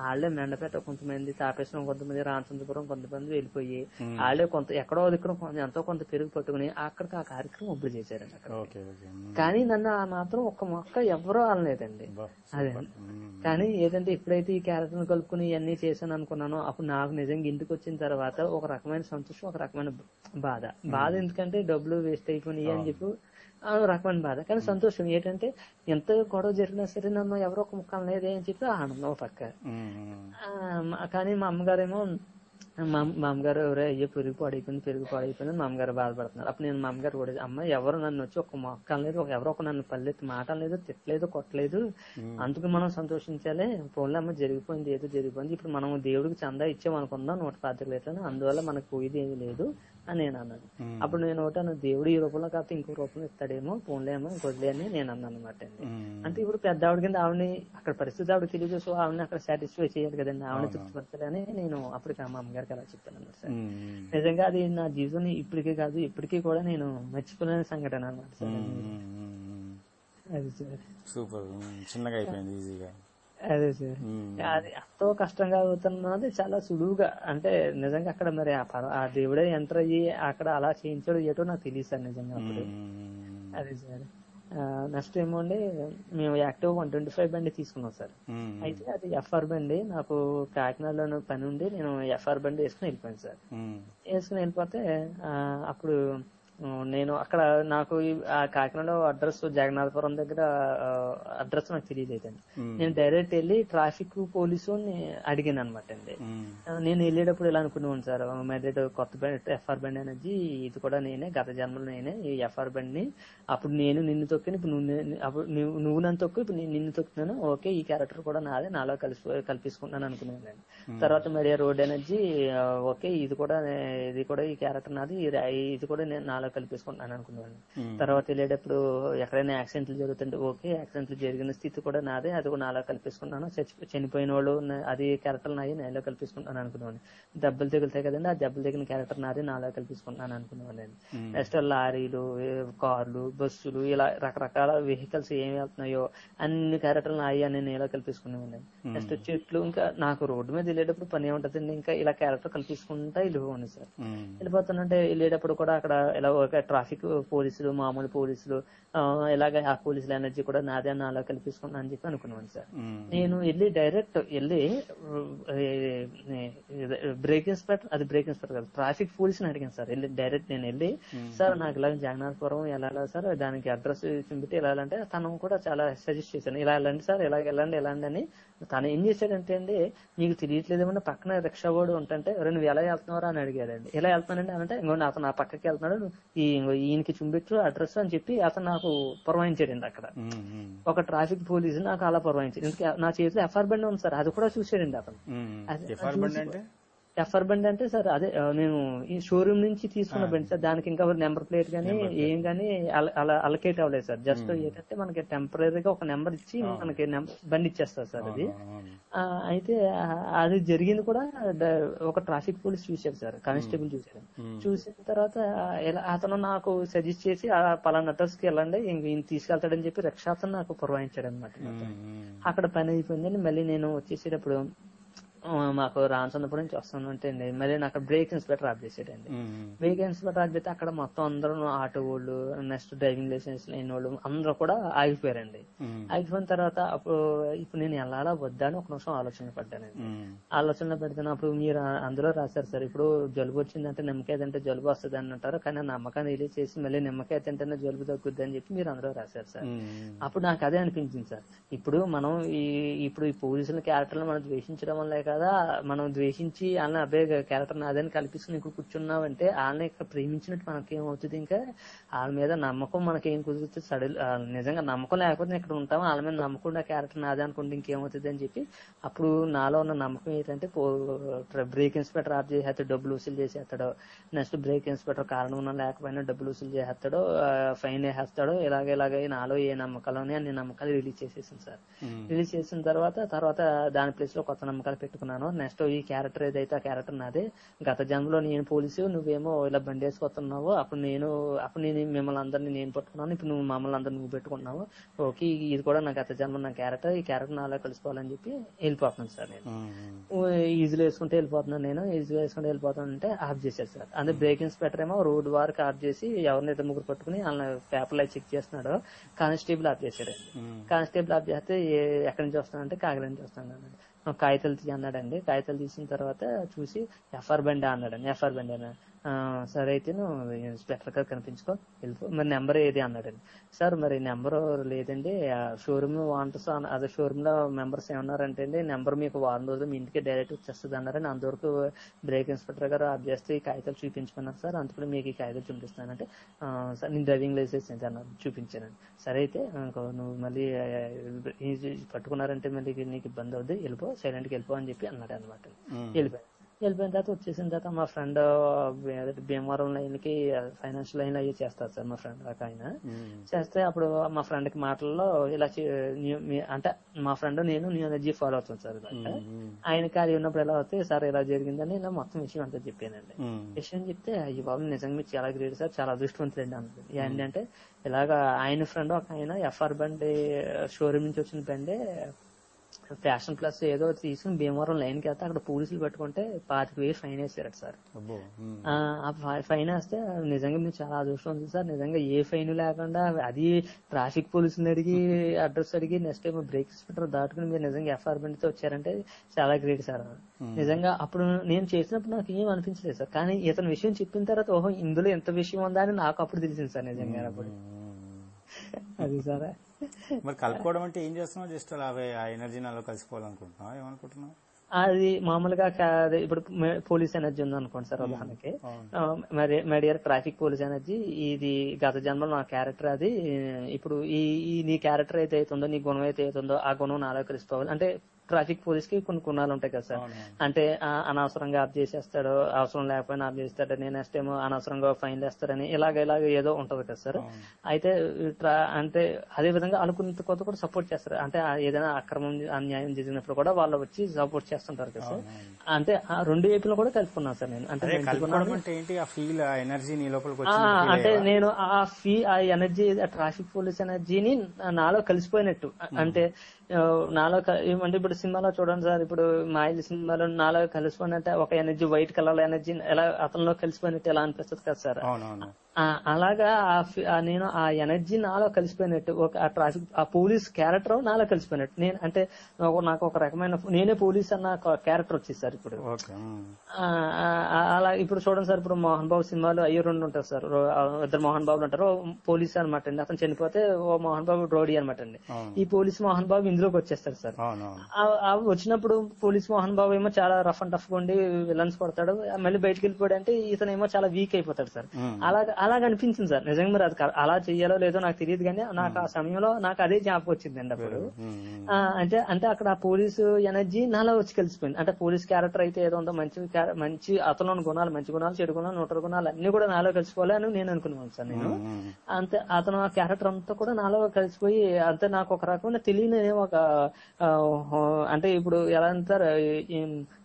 వాళ్ళే మెండపేట కొంతమంది తాపేశ్వరం కొంతమంది రామచంద్రపురం కొంతమంది వెళ్ళిపోయి ఉమ్. వాళ్ళే కొంత ఎక్కడో దగ్గర కొంత ఎంతో కొంత పెరుగు పట్టుకుని అక్కడికి ఆ కార్యక్రమం ఒప్పుడు చేశారండి అక్కడ ఓకే ఓకే ఉమ్. కానీ నన్ను ఆ మాత్రం ఒక్క మొక్క ఎవరూ అనలేదండి బా, అదే సూపర్. ఉమ్. కానీ ఏదంటే ఎప్పుడైతే ఈ క్యారెక్టర్ కలుపుకుని ఇవన్నీ చేశాను అనుకున్నానో అప్పుడు నాకు నిజంగా ఇంటికి వచ్చిన తర్వాత ఒక రకమైన సంతోషం ఒక రకమైన బాధ బాధ ఎందుకంటే డబ్బులు వేస్ట్ అయిపోయినాయి అని చెప్పి ఆ రకమైన బాధ కానీ సంతోషం ఏంటంటే ఎంత గొడవ జరిగినా సరే నన్ను ఎవరో ఒక ముక్కలు లేదే అని చెప్పి ఆనందం ఒక పక్క ఉమ్, ఉమ్. ఆ, మా- కానీ మా అమ్మగారేమో మా మా అమ్మగారు ఎవరే అయ్యో పెరుగు పాడైపోయింది పెరుగు పాడైపోయింది మా అమ్మగారు బాధపడుతున్నారు అప్పుడు నేను మా అమ్మగారు కూడా అమ్మ ఎవరు నన్ను వచ్చి ఒక మొక్క లేదు ఒక ఎవరో ఒక నన్ను పల్లెత్తి మాట లేదు తిట్టలేదు కొట్టలేదు అందుకు మనం సంతోషించాలి పోన్లే అమ్మ జరిగిపోయింది ఏదో జరిగిపోయింది ఇప్పుడు మనం దేవుడికి చందా ఇచ్చామనుకుందాం నూట పాతిక లీటర్లు అందువల్ల మనకు పోయేది ఏమీ లేదు అని నేను అన్నాను ఉమ్. అప్పుడు నేను ఒకటి అన్నాను, దేవుడు ఈ రూపంలో కాకపోతే ఇంకో రూపంలో ఇస్తాడేమో పోన్లే అమ్మ వదిలే అని నేను అన్నాను అనమాట అండి ఉమ్. అంటే ఇప్పుడు పెద్ద ఆవిడ కింద ఆవిడని అక్కడ పరిస్థితి ఆవిడ తెలియదు సో ఆవిడని అక్కడ సాటిస్ఫై చేయాలి కదండి ఆవిడ అవును. తృప్తిపరచాలని నేను అప్పటికి మా అమ్మగారికి అలా చెప్పాను అన్నమాట సార్ ఉమ్. నిజంగా అది నా జీవితంలో ఇప్పటికే కాదు ఇప్పటికీ కూడా నేను మర్చిపోలేని సంఘటన అన్నమాట సార్ ఉమ్, అది. ఉమ్, ఉమ్. అది సార్ సూపర్ ఉమ్. చిన్నగా అయిపోయింది ఈజీగా అదే సార్ ఉమ్. అది ఎంతో కష్టంగా అవుతున్నది చాలా సులువుగా అంటే నిజంగా అక్కడ మరి ఆ పర- ఆ దేవుడే ఎంటర్ అయ్యి అక్కడ అలా చేయించాడు ఏటో నాకు తెలియదు సార్ నిజంగా అప్పుడు ఉమ్. అదే సార్ నెక్స్ట్ ఏమో అండి మేము యాక్టివ్ వన్ ట్వంటీ ఫైవ్ బండి తీసుకున్నాం సార్ ఉమ్. అయితే అది ఎఫ్ఆర్ బండి నాకు కాకినాడలో పని ఉండి నేను ఎఫ్ఆర్ బండి వేసుకుని వెళ్ళిపోయాను సార్ ఉమ్. వేసుకుని వెళ్ళిపోతే ఆ, అప్పుడు ఆ, నేను అక్కడ నాకు ఈ- ఆ కాకినాడ అడ్రస్ జగన్నాథపురం దగ్గర అడ్రస్ నాకు తెలియలేదండి ఉమ్. నేను డైరెక్ట్ వెళ్ళి ట్రాఫిక్ పోలీసు అడిగాను అనమాట అండి ఉమ్. ఆ, నేను వెళ్ళేటప్పుడు ఇలా అనుకున్నాను సార్ మెదడ్ కొత్త బండి ఎఫ్ఆర్ బండి అనేది ఇది కూడా నేనే గత జన్మలో నేనే ఈ ఎఫ్ఆర్ బండిని అప్పుడు నేను నిన్ను తొక్కిన ఇప్పుడు నువ్వు నే- అప్పుడు నువ్వు నువ్వు నన్ను తొక్కు ఇప్పుడు నేను నిన్ను తొక్కుతున్నాను ఓకే ఈ క్యారెక్టర్ కూడా నాదే నాలో కలిసి కల్పించుకుంటున్నాను అనుకున్నాను తర్వాత మరి రోడ్ ఎనర్జీ ఆ, ఓకే ఇది కూడా నే- ఇది కూడా ఈ క్యారెక్టర్ నాది ఇది ఇది కూడా నేను నాలో కల్పించుకుంటున్నాను అనుకున్నాను ఉమ్. తర్వాత వెళ్ళేటప్పుడు ఎక్కడైనా యాక్సిడెంట్లు జరుగుతుంటే ఓకే యాక్సిడెంట్లు జరిగిన స్థితి కూడా నాదే అది కూడా నాలో కల్పించుకున్నాను చచ్చి చనిపోయిన వాళ్ళు నా- అది క్యారెక్టర్ నాయి నాలో కల్పించుకుంటాను అనుకున్నాను దెబ్బలు తగులుతాయి కదండి ఆ దెబ్బలు తగిన క్యారెక్టర్ నాది నాలో కల్పించుకుంటున్నాను అనుకున్నాను ఉమ్. నెక్స్ట్ లారీలు ఏ, కార్లు బస్సులు ఇలా రకరకాల వెహికల్స్ ఏమి వెళ్తున్నాయో అన్ని క్యారెక్టర్లు నాయి అని నేను ఇలా కల్పించుకునేవాడిని నెక్స్ట్ చెట్లు ఇంకా నాకు రోడ్డు మీద వెళ్ళేటప్పుడు పని ఏముంటదండి ఇంకా ఇలా క్యారెక్టర్ కల్పించుకుంటా వెళ్ళిపోండి సార్ ఉమ్. వెళ్ళిపోతుంటే వెళ్ళేటప్పుడు కూడా అక్కడ ఇలా ఒక ట్రాఫిక్ పోలీసులు మామూలు పోలీసులు ఆ, ఇలాగ ఆ పోలీసుల ఎనర్జీ కూడా నాదే నాలో కల్పించుకున్నా అని చెప్పి అనుకున్నాను సార్ ఉమ్. నేను వెళ్ళి డైరెక్ట్ వెళ్ళి బ్రేక్ ఇన్స్పెక్టర్ అది బ్రేక్ ఇన్స్పెక్టర్ కాదు ట్రాఫిక్ పోలీసుని అడిగాను సార్ వెళ్ళి డైరెక్ట్ నేను వెళ్ళి సార్ నాకు ఇలా జగన్నాథపురం వెళ్ళాలా సార్ దానికి అడ్రస్ చూపితే వెళ్ళాలంటే తను కూడా చాలా సజెస్ట్ చేశాను ఇలా వెళ్ళండి సార్ ఇలా వెళ్ళండి వెళ్ళండి అని తను ఏం చేశాడంటే అండి మీకు తెలియట్లేదేమన్నా పక్కన రిక్షా వాడు ఉంటుంటే "ఒరేయ్, నువ్వు ఎలా వెళ్తున్నారా అని అడిగాడండి ఎలా వెళ్తున్నానండి అంటే ఇంకోండి అతను నా పక్కకి వెళ్తున్నాడు ఈ ఇంగో ఈయనకి చూపించు అడ్రస్ అని చెప్పి అతను నాకు పురమాయించాడండి అక్కడ ఉమ్. ఉమ్. ఒక ట్రాఫిక్ పోలీసు నాకు అలా పురమాయించాడు ఎందుకంటే నా చేతిలో ఎఫ్ఆర్ బండి ఉంది సార్ అది కూడా చూసాడండి అతను ఉమ్. అది- ఎఫ్ఆర్ అది బండి చూసి- అంటే ఎఫ్ఆర్ బండి అంటే సార్ అదే ఆ, నేను ఈ షోరూమ్ నుంచి తీసుకున్న బండి సార్ దానికి ఇంకా నెంబర్ ప్లేట్ గానీ ఏం గానీ అల- అలా అలకేట్ అవ్వలేదు సార్ జస్ట్ ఏంటంటే మనకి టెంపరీగా ఒక నెంబర్ ఇచ్చి మనకి నెం- బండి ఇచ్చేస్తారు సార్ అది అవును. ఆ, అయితే ఆ, అది జరిగింది కూడా డ- ఒక ట్రాఫిక్ పోలీస్ చూశారు సార్ కానిస్టేబుల్ చూశారు ఉమ్. చూసిన తర్వాత ఎలా- అతను నాకు సజెస్ట్ చేసి ఆ పలానా అడ్రస్ కి వెళ్ళండి ఇంక ఈయన తీసుకెళ్తాడని చెప్పి రిక్షా అతను నాకు పురవాయించాడు అనమాట ఉమ్. ఉమ్. అక్కడ పని అయిపోయిందని మళ్ళీ నేను వచ్చేసేటప్పుడు ఆ, మాకు రామచంద్రపురం నుంచి వస్తానంటే అండి మళ్ళీ నాకు బ్రేక్ ఇన్స్పెక్టర్ ఆఫ్ చేసాడండి ఉమ్. బ్రేక్ ఇన్స్పెక్టర్ ఆఫ్ చేస్తే అక్కడ మొత్తం అందరూ ఆటో వాళ్ళు నెక్స్ట్ డ్రైవింగ్ లైసెన్స్ లేని వాళ్ళు అందరూ కూడా ఆగిపోయారండి ఉమ్. ఆగిపోయిన తర్వాత అప్పుడు ఇప్పుడు నేను వెళ్ళాలా వద్దా అని ఒక నిమిషం ఆలోచన పడ్డానండి ఉమ్. ఆలోచనలో పెడుతున్నప్పుడు మీరు ఆ- అందులో రాశారు సార్ ఇప్పుడు జలుబు వచ్చిందంటే నిమ్మకాయ తింటే జలుబు వస్తుంది అని అంటారు కానీ ఆ నమ్మకాన్ని రిలీజ్ చేసి మళ్ళీ నిమ్మకాయ తింటేనే జలుబు తగ్గుద్ది అని చెప్పి మీరు అందులో రాశారు సార్ ఉమ్. అప్పుడు నాకు అదే అనిపించింది సార్ ఇప్పుడు మనం ఈ ఇప్పుడు ఈ పోలీసుల క్యారెక్టర్లు మనం ద్వేషించడం వల్లే కదా మనం ద్వేషించి వాళ్ళని అబ్బే క్యారెక్టర్ నాదని కల్పిస్తుని ఇక్కడ కూర్చున్నామంటే వాళ్ళని ఇక్కడ ప్రేమించినట్టు మనకేమవుతుంది ఇంకా వాళ్ళ మీద నమ్మకం మనకేం కుదురుతుంది సడల్ ఆ, నిజంగా నమ్మకం లేకపోతే ఇక్కడ ఉంటాం వాళ్ళ మీద నమ్మకం ఆ క్యారెక్టర్ నాదే అనుకుంటే ఇంకేమవుతుంది అని చెప్పి అప్పుడు నాలో ఉన్న నమ్మకం ఏంటంటే బ్రేక్ ఇన్స్పెక్టర్ ఆఫ్ చేసేస్తాడు డబ్బులు వసూలు చేసేస్తాడు నెక్స్ట్ బ్రేక్ ఇన్స్పెక్టర్ కారణం ఉన్నా లేకపోయినా డబ్బులు వసూలు చేసేస్తాడు ఫైన్ వేసేస్తాడు ఇలాగ ఇలాగ నాలో ఏ నమ్మకాలు ఉన్నాయో అన్ని నమ్మకాలు రిలీజ్ చేసేసాను సార్ ఉమ్. రిలీజ్ చేసిన తర్వాత తర్వాత దాని ప్లేస్ లో కొత్త నమ్మకాలు పెట్టుకుని పెట్టుకున్నాను నెక్స్ట్ ఈ క్యారెక్టర్ ఏదైతే ఆ క్యారెక్టర్ నాదే గత జన్మలో నేను పోలీసు నువ్వేమో ఇలా బండి వేసుకొస్తున్నావు అప్పుడు నేను అప్పుడు నేను మిమ్మల్ని అందరినీ నేను పట్టుకున్నాను ఇప్పుడు నువ్వు మమ్మల్ని అందరినీ నువ్వు పెట్టుకున్నావు ఓకే ఇది కూడా నా గత జన్మ నా క్యారెక్టర్ ఈ క్యారెక్టర్ నాలో కలిసిపోవాలని చెప్పి వెళ్ళిపోతున్నాను సార్ నేను ఈజీలో వేసుకుంటే వెళ్ళిపోతున్నాను నేను ఈజీలో వేసుకుంటే వెళ్ళిపోతాను అంటే ఆఫ్ చేశారు సార్ అంటే బ్రేక్ ఇన్స్పెక్టర్ ఏమో రోడ్ వారికి ఆఫ్ చేసి ఎవరిని ఇద్దరు ముగ్గురు పట్టుకుని వాళ్ళ పేపర్లో చెక్ చేస్తున్నాడు కానిస్టేబుల్ ఆఫ్ చేశాడు కానిస్టేబుల్ ఆఫ్ చేస్తే ఏ- ఎక్కడి నుంచి వస్తానంటే కాకినాడ నుంచి వస్తాను అన్నాడు ఆ, కాగితాలు తీ అన్నాడండి కాగితాలు తీసిన తర్వాత చూసి ఎఫ్ఆర్ బండి అన్నాడండి ఎఫ్ఆర్ బండి అన్నాడు "ఆ, సరే అయితే నువ్వు ఇన్స్పెక్టర్ గారు కనిపించుకో వెళ్ళిపో మరి నెంబర్ ఏది అన్నాడండి సార్ మరి నెంబర్ లేదండి షోరూమ్ వాంటర్స్ అదే షోరూమ్ లో మెంబర్స్ ఏమన్నారంటే అండి నెంబర్ మీకు వారం రోజులు మీ ఇంటికి డైరెక్ట్ వచ్చేస్తుంది అన్నారని అంతవరకు బ్రేక్ ఇన్స్పెక్టర్ గారు ఆఫ్ చేస్తే ఈ కాగితాలు చూపించమన్నారు సార్ అందుకని మీకు ఈ కాగితాలు చూపిస్తానంటే "ఆ, సార్ నేను డ్రైవింగ్ లైసెన్స్ ఏంటి అన్నారు చూపించానండి సరే అయితే ఇంకో నువ్వు మళ్ళీ ఆ, ఇది పట్టుకున్నారంటే మళ్ళీ నీకు ఇబ్బంది అవుద్ది వెళ్ళిపో సైలెంట్ కి వెళ్ళిపో అని చెప్పి అన్నాడు అనమాట వెళ్ళిపోయాను వెళ్ళిపోయిన తర్వాత వచ్చేసిన తర్వాత మా ఫ్రెండ్ భీమవరం లైన్ కి ఫైనాన్షియల్ లైన్ అయ్యి చేస్తారు సార్ మా ఫ్రెండ్ ఒక ఆయన చేస్తే అప్పుడు మా ఫ్రెండ్ కి మాటల్లో ఇలా చే- న్యూ- మీ- అంటే మా ఫ్రెండ్ నేను న్యూ ఎనర్జీ ఫాలో అవుతాను సార్ ఇలాగా ఆయన ఖాళీ ఉన్నప్పుడు ఎలా అవుతాయి సార్ ఇలా జరిగిందని ఇలా మొత్తం విషయం అంతా చెప్పానండి విషయం చెప్తే అయ్యి బాబు నిజంగా మీరు చాలా గ్రేట్ సార్ చాలా అదృష్టవంతులండి అన్నది ఏంటంటే ఇలాగా ఆయన ఫ్రెండ్ ఒక ఆయన ఎఫ్ఆర్ బండి షోరూమ్ నుంచి వచ్చిన బండి ఫ్యాషన్ ప్లస్ ఏదో తీసుకుని భీమవరం లైన్ కి వెళ్తే అక్కడ పోలీసులు పెట్టుకుంటే పాతిక వేలు ఫైన్ వేసారట సార్ అబ్బో ఉమ్. ఆ ఆ ఫై- ఫైన్ వేస్తే నిజంగా మీరు చాలా అదృష్టం ఉంది సార్ నిజంగా ఏ ఫైన్ లేకుండా అది ట్రాఫిక్ పోలీసుని అడిగి అడ్రస్ అడిగి నెక్స్ట్ టైం బ్రేక్ ఇన్స్పెక్టర్ దాటుకుని మీరు నిజంగా ఎఫ్ఆర్ బండితో వచ్చారంటే చాలా గ్రేట్ సార్ నిజంగా అప్పుడు నేను చేసినప్పుడు నాకు ఏం అనిపించలేదు సార్ కానీ ఇతని విషయం చెప్పిన తర్వాత ఓహో ఇందులో ఎంత విషయం ఉందా అని నాకు అప్పుడు తెలిసింది సార్ నిజంగా అప్పుడు అది సార్ మరి కలుపుకోవడం అంటే ఏం చేస్తున్నావు జస్ట్ అలా అవే ఆ ఎనర్జీ నాలో కలిసిపోవాలనుకుంటున్నావా ఏమనుకుంటున్నావు అది మామూలుగా కా- అదే ఇప్పుడు మే- పోలీస్ ఎనర్జీ ఉంది అనుకోండి సార్ ఉదాహరణకి అవును. ఆ, మరి మెడియర్ ట్రాఫిక్ పోలీస్ ఎనర్జీ ఇది గత జన్మలో నా క్యారెక్టర్ అది ఇప్పుడు ఈ ఈ నీ క్యారెక్టర్ అయితే అవుతుందో నీ గుణం అయితే అవుతుందో ఆ గుణం నాలో కలిసిపోవాలి అంటే ట్రాఫిక్ పోలీస్ కి కొన్ని గుణాలు ఉంటాయి కదా సార్ అవును. అంటే ఆ, అనవసరంగా ఆఫ్ చేసేస్తాడు అవసరం లేకపోయినా ఆఫ్ చేస్తాడు నేను నెక్స్ట్ ఏమో అనవసరంగా ఫైన్ వేస్తాడని ఇలాగ ఇలాగ ఏదో ఉంటది కదా సార్ అవును. అయితే ట్రా- అంటే అదే విధంగా అనుకున్న కొత్త కూడా సపోర్ట్ చేస్తారు అంటే ఆ ఏదైనా అక్రమం అన్యాయం జరిగినప్పుడు కూడా వాళ్ళు వచ్చి సపోర్ట్ చేస్తుంటారు కదా సార్ అంటే ఆ రెండు వైపులు కూడా కలుపుకున్నాను సార్ నేను అంటే అదే మంచి కలుపుకోవడం గుణాలు- అంటే ఏంటి ఆ ఫీల్ ఆ ఎనర్జీ నీ లోపలికి ఆ, వచ్చి అంటే నేను ఆ ఫీ ఆ ఎనర్జీ ఆ ట్రాఫిక్ పోలీస్ ఎనర్జీని నాలో కలిసిపోయినట్టు అంటే ఆ, నాలో క- ఏమంటే ఇప్పుడు సినిమాలో చూడండి సార్ ఇప్పుడు మాయిల్ సినిమాలో నాలో కలిసిపోయినట్టే ఒక ఎనర్జీ వైట్ కలర్ ఎనర్జీ ఎలా అతనిలో కలిసిపోయినట్టు ఎలా అనిపిస్తుంది కదా సార్ అవునవును ఆ, అలాగా ఆ ఫి- ఆ నేను ఆ ఎనర్జీ నాలో కలిసిపోయినట్టు ఒక ఆ ట్రాఫిక్ ఆ పోలీస్ క్యారెక్టర్ నాలో కలిసిపోయినట్టు నేను అంటే నాకు- నాకు ఒక రకమైన నేనే పోలీస్ అన్న క్యారెక్టర్ వచ్చేసారు ఇప్పుడు ఓకే ఉమ్. ఆ, ఆ, ఆ, అలా ఇప్పుడు చూడండి సార్ ఇప్పుడు మోహన్ బాబు సినిమాలో అయ్యో రెండు ఉంటారు సార్ రో- ఆ, ఇద్దరు మోహన్ బాబులు ఉంటారు ఓ పోలీస్ అనమాట అండి అతను చనిపోతే ఓ మోహన్ బాబు రోడీ అనమాట అండి అవును ఈ పోలీస్ మోహన్ బాబు ఇందులోకి వచ్చేస్తారు సార్ అవునవును ఆ- ఆ వచ్చినప్పుడు పోలీస్ మోహన్ బాబు ఏమో చాలా రఫ్ అండ్ టఫ్ గా ఉండి విలన్స్ కొడతాడు మళ్ళీ బయటకు వెళ్ళిపోయాడు అంటే ఇతను ఏమో చాలా వీక్ అయిపోతాడు సార్ ఉమ్. అలాగ అలాగ అనిపించింది సార్ నిజంగా మరి అది క- అలా చెయ్యాలో లేదో నాకు తెలియదు కానీ నాకు ఆ సమయంలో నాకు అదే జ్ఞాపకం వచ్చిందండి అప్పుడు ఉమ్, ఉమ్. ఆ, అంటే అంటే అక్కడ ఆ పోలీసు ఎనర్జీ నాలో వచ్చి కలిసిపోయింది అంటే పోలీస్ క్యారెక్టర్ అయితే ఏదో ఉందో మంచి క్యారె- మంచి అతను గుణాలు మంచి గుణాలు చెడు గుణాలు నూటర గుణాలు అన్ని కూడా నాలో కలిసిపోలే అని నేను అనుకున్నాను సార్ నేను ఉమ్, ఉమ్. అంతే అతను ఆ క్యారెక్టర్ అంతా కూడా నాలో కలిసిపోయి అంతే నాకు ఒక రకమైన తెలియని ఒక ఆ, అంటే ఇప్పుడు ఎలా అంటారు ఈ-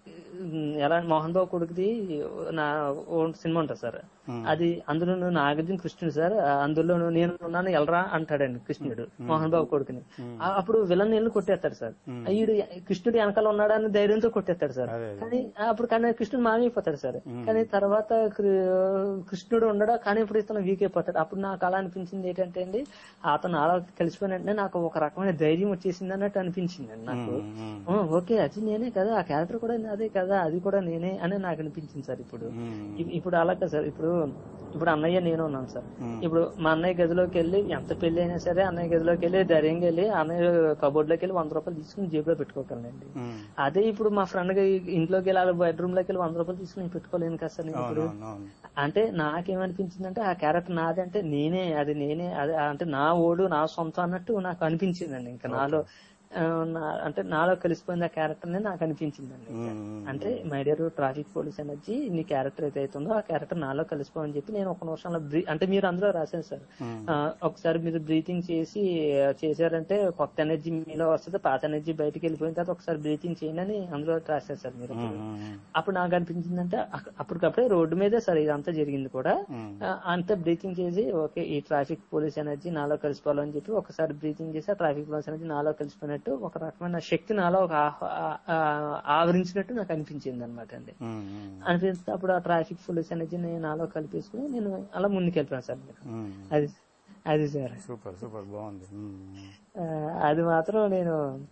ఎలా మోహన్ బాబు కొడుకుది నా ఓ సినిమా ఉంటుంది సార్ Hmm. అది అందులో నాగార్జున కృష్ణుడు సార్ అందులో నేను ఉన్నాను ఎలరా అంటాడండి కృష్ణుడు మోహన్ బాబు కొడుకుని ఆ- అప్పుడు విలన్ నీళ్ళు కొట్టేస్తాడు సార్ ఈడు కృష్ణుడు వెనకాల ఉన్నాడని ధైర్యంతో కొట్టేస్తాడు సార్ అదే, అదే. కానీ అప్పుడు కానీ కృష్ణుడు మామైపోతాడు సార్ కానీ తర్వాత కృ- కృష్ణుడు ఉండడా కానీ ఇప్పుడు ఇతను వీక్ అయిపోతాడు అప్పుడు నాకు అలా అనిపించింది ఏంటంటే అండి అతను అలా కలిసిపోయిన వెంటనే నాకు ఒక రకమైన ధైర్యం వచ్చేసింది అన్నట్టు అనిపించింది అండి నాకు ఉమ్, ఉమ్. ఆ, ఓకే అది నేనే కదా ఆ క్యారెక్టర్ కూడా అదే కదా అది కూడా నేనే అని నాకు అనిపించింది సార్ ఇప్పుడు ఉమ్. ఇప్- ఇప్పుడు అలా కదా సార్ ఇప్పుడు ఇప్పుడు అన్నయ్య నేను ఉన్నాను సార్ ఉమ్. ఇప్పుడు మా అన్నయ్య గదిలోకి వెళ్ళి ఎంత పెళ్లి అయినా సరే అన్నయ్య గదిలోకి వెళ్ళి ధైర్యంగా వెళ్ళి అన్నయ్య కబోర్డ్ లోకి వెళ్ళి వంద రూపాయలు తీసుకుని జేబులో పెట్టుకోగలండి ఉమ్. అదే ఇప్పుడు మా ఫ్రెండ్ ఇంట్లోకి వెళ్ళి బెడ్రూమ్ లోకి వెళ్ళి వంద రూపాయలు తీసుకుని పెట్టుకోలేను కదా సార్ నేను ఇప్పుడు అవునవును అంటే నాకేమనిపించిందంటే ఆ క్యారెక్టర్ నాది అంటే నేనే అది నేనే అది అంటే నా ఓడు నా సొంతం అన్నట్టు నాకు అనిపించిందండి ఇంకా నాలో ఆ, నా- అంటే నాలో కలిసిపోయిన క్యారెక్టర్ ని నాకు అనిపించిందండి మ్మ్. అంటే my dear traffic police energy నీ క్యారెక్టర్ ఏదైతే ఉందో ఆ క్యారెక్టర్ నాలో కలిసిపోవని చెప్పి నేను ఒక నిమిషంలో బ్రీ అంటే మీరు అందులో రాశాను సార్ మ్మ్. ఆ, ఒకసారి మీరు బ్రీతింగ్ చేసి ఆ, చేశారంటే కొత్త ఎనర్జీ మీలో వస్తుంది పాత ఎనర్జీ బయటికి వెళ్ళిపోయిన తర్వాత ఒకసారి బ్రీతింగ్ చేయండి అని అందులో రాశారు సార్ మీరు మ్మ్. మ్మ్. అప్పుడు నాకు అనిపించిందంటే అక్- అప్పటికప్పుడే రోడ్డు మీదే సార్ ఇదంతా జరిగింది కూడా మ్మ్. ఆ, అంత బ్రీతింగ్ చేసి ఓకే ఈ ట్రాఫిక్ పోలీస్ ఎనర్జీ నాలో కలిసిపోవాలని చెప్పి ఒకసారి బ్రీతింగ్ చేసి ఆ ట్రాఫిక్ పోలీస్ ఎనర్జీ నాలో కలిసిపోయినట్టు ఒక రకమైన శక్తి నాలో ఒక ఆహ్- ఆ- ఆ- ఆవరించినట్టు నాకు అనిపించింది అనమాట అండి మ్మ్. మ్మ్. అనిపిస్తే అప్పుడు ఆ ట్రాఫిక్ పోలీస్ ఎనర్జీని నాలో కలిపేసుకుని నేను అలా ముందుకు వెళ్ళిపోయాను సార్ నేను. మ్మ్. అది అది సార్ సూపర్ సూపర్ బాగుంది మ్మ్. ఆ, అది మాత్రం నేను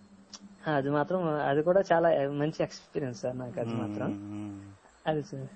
అది మాత్రం అది కూడా చాలా మంచి ఎక్స్పీరియన్స్ సార్ నాకు అది మాత్రం మ్మ్. అది సార్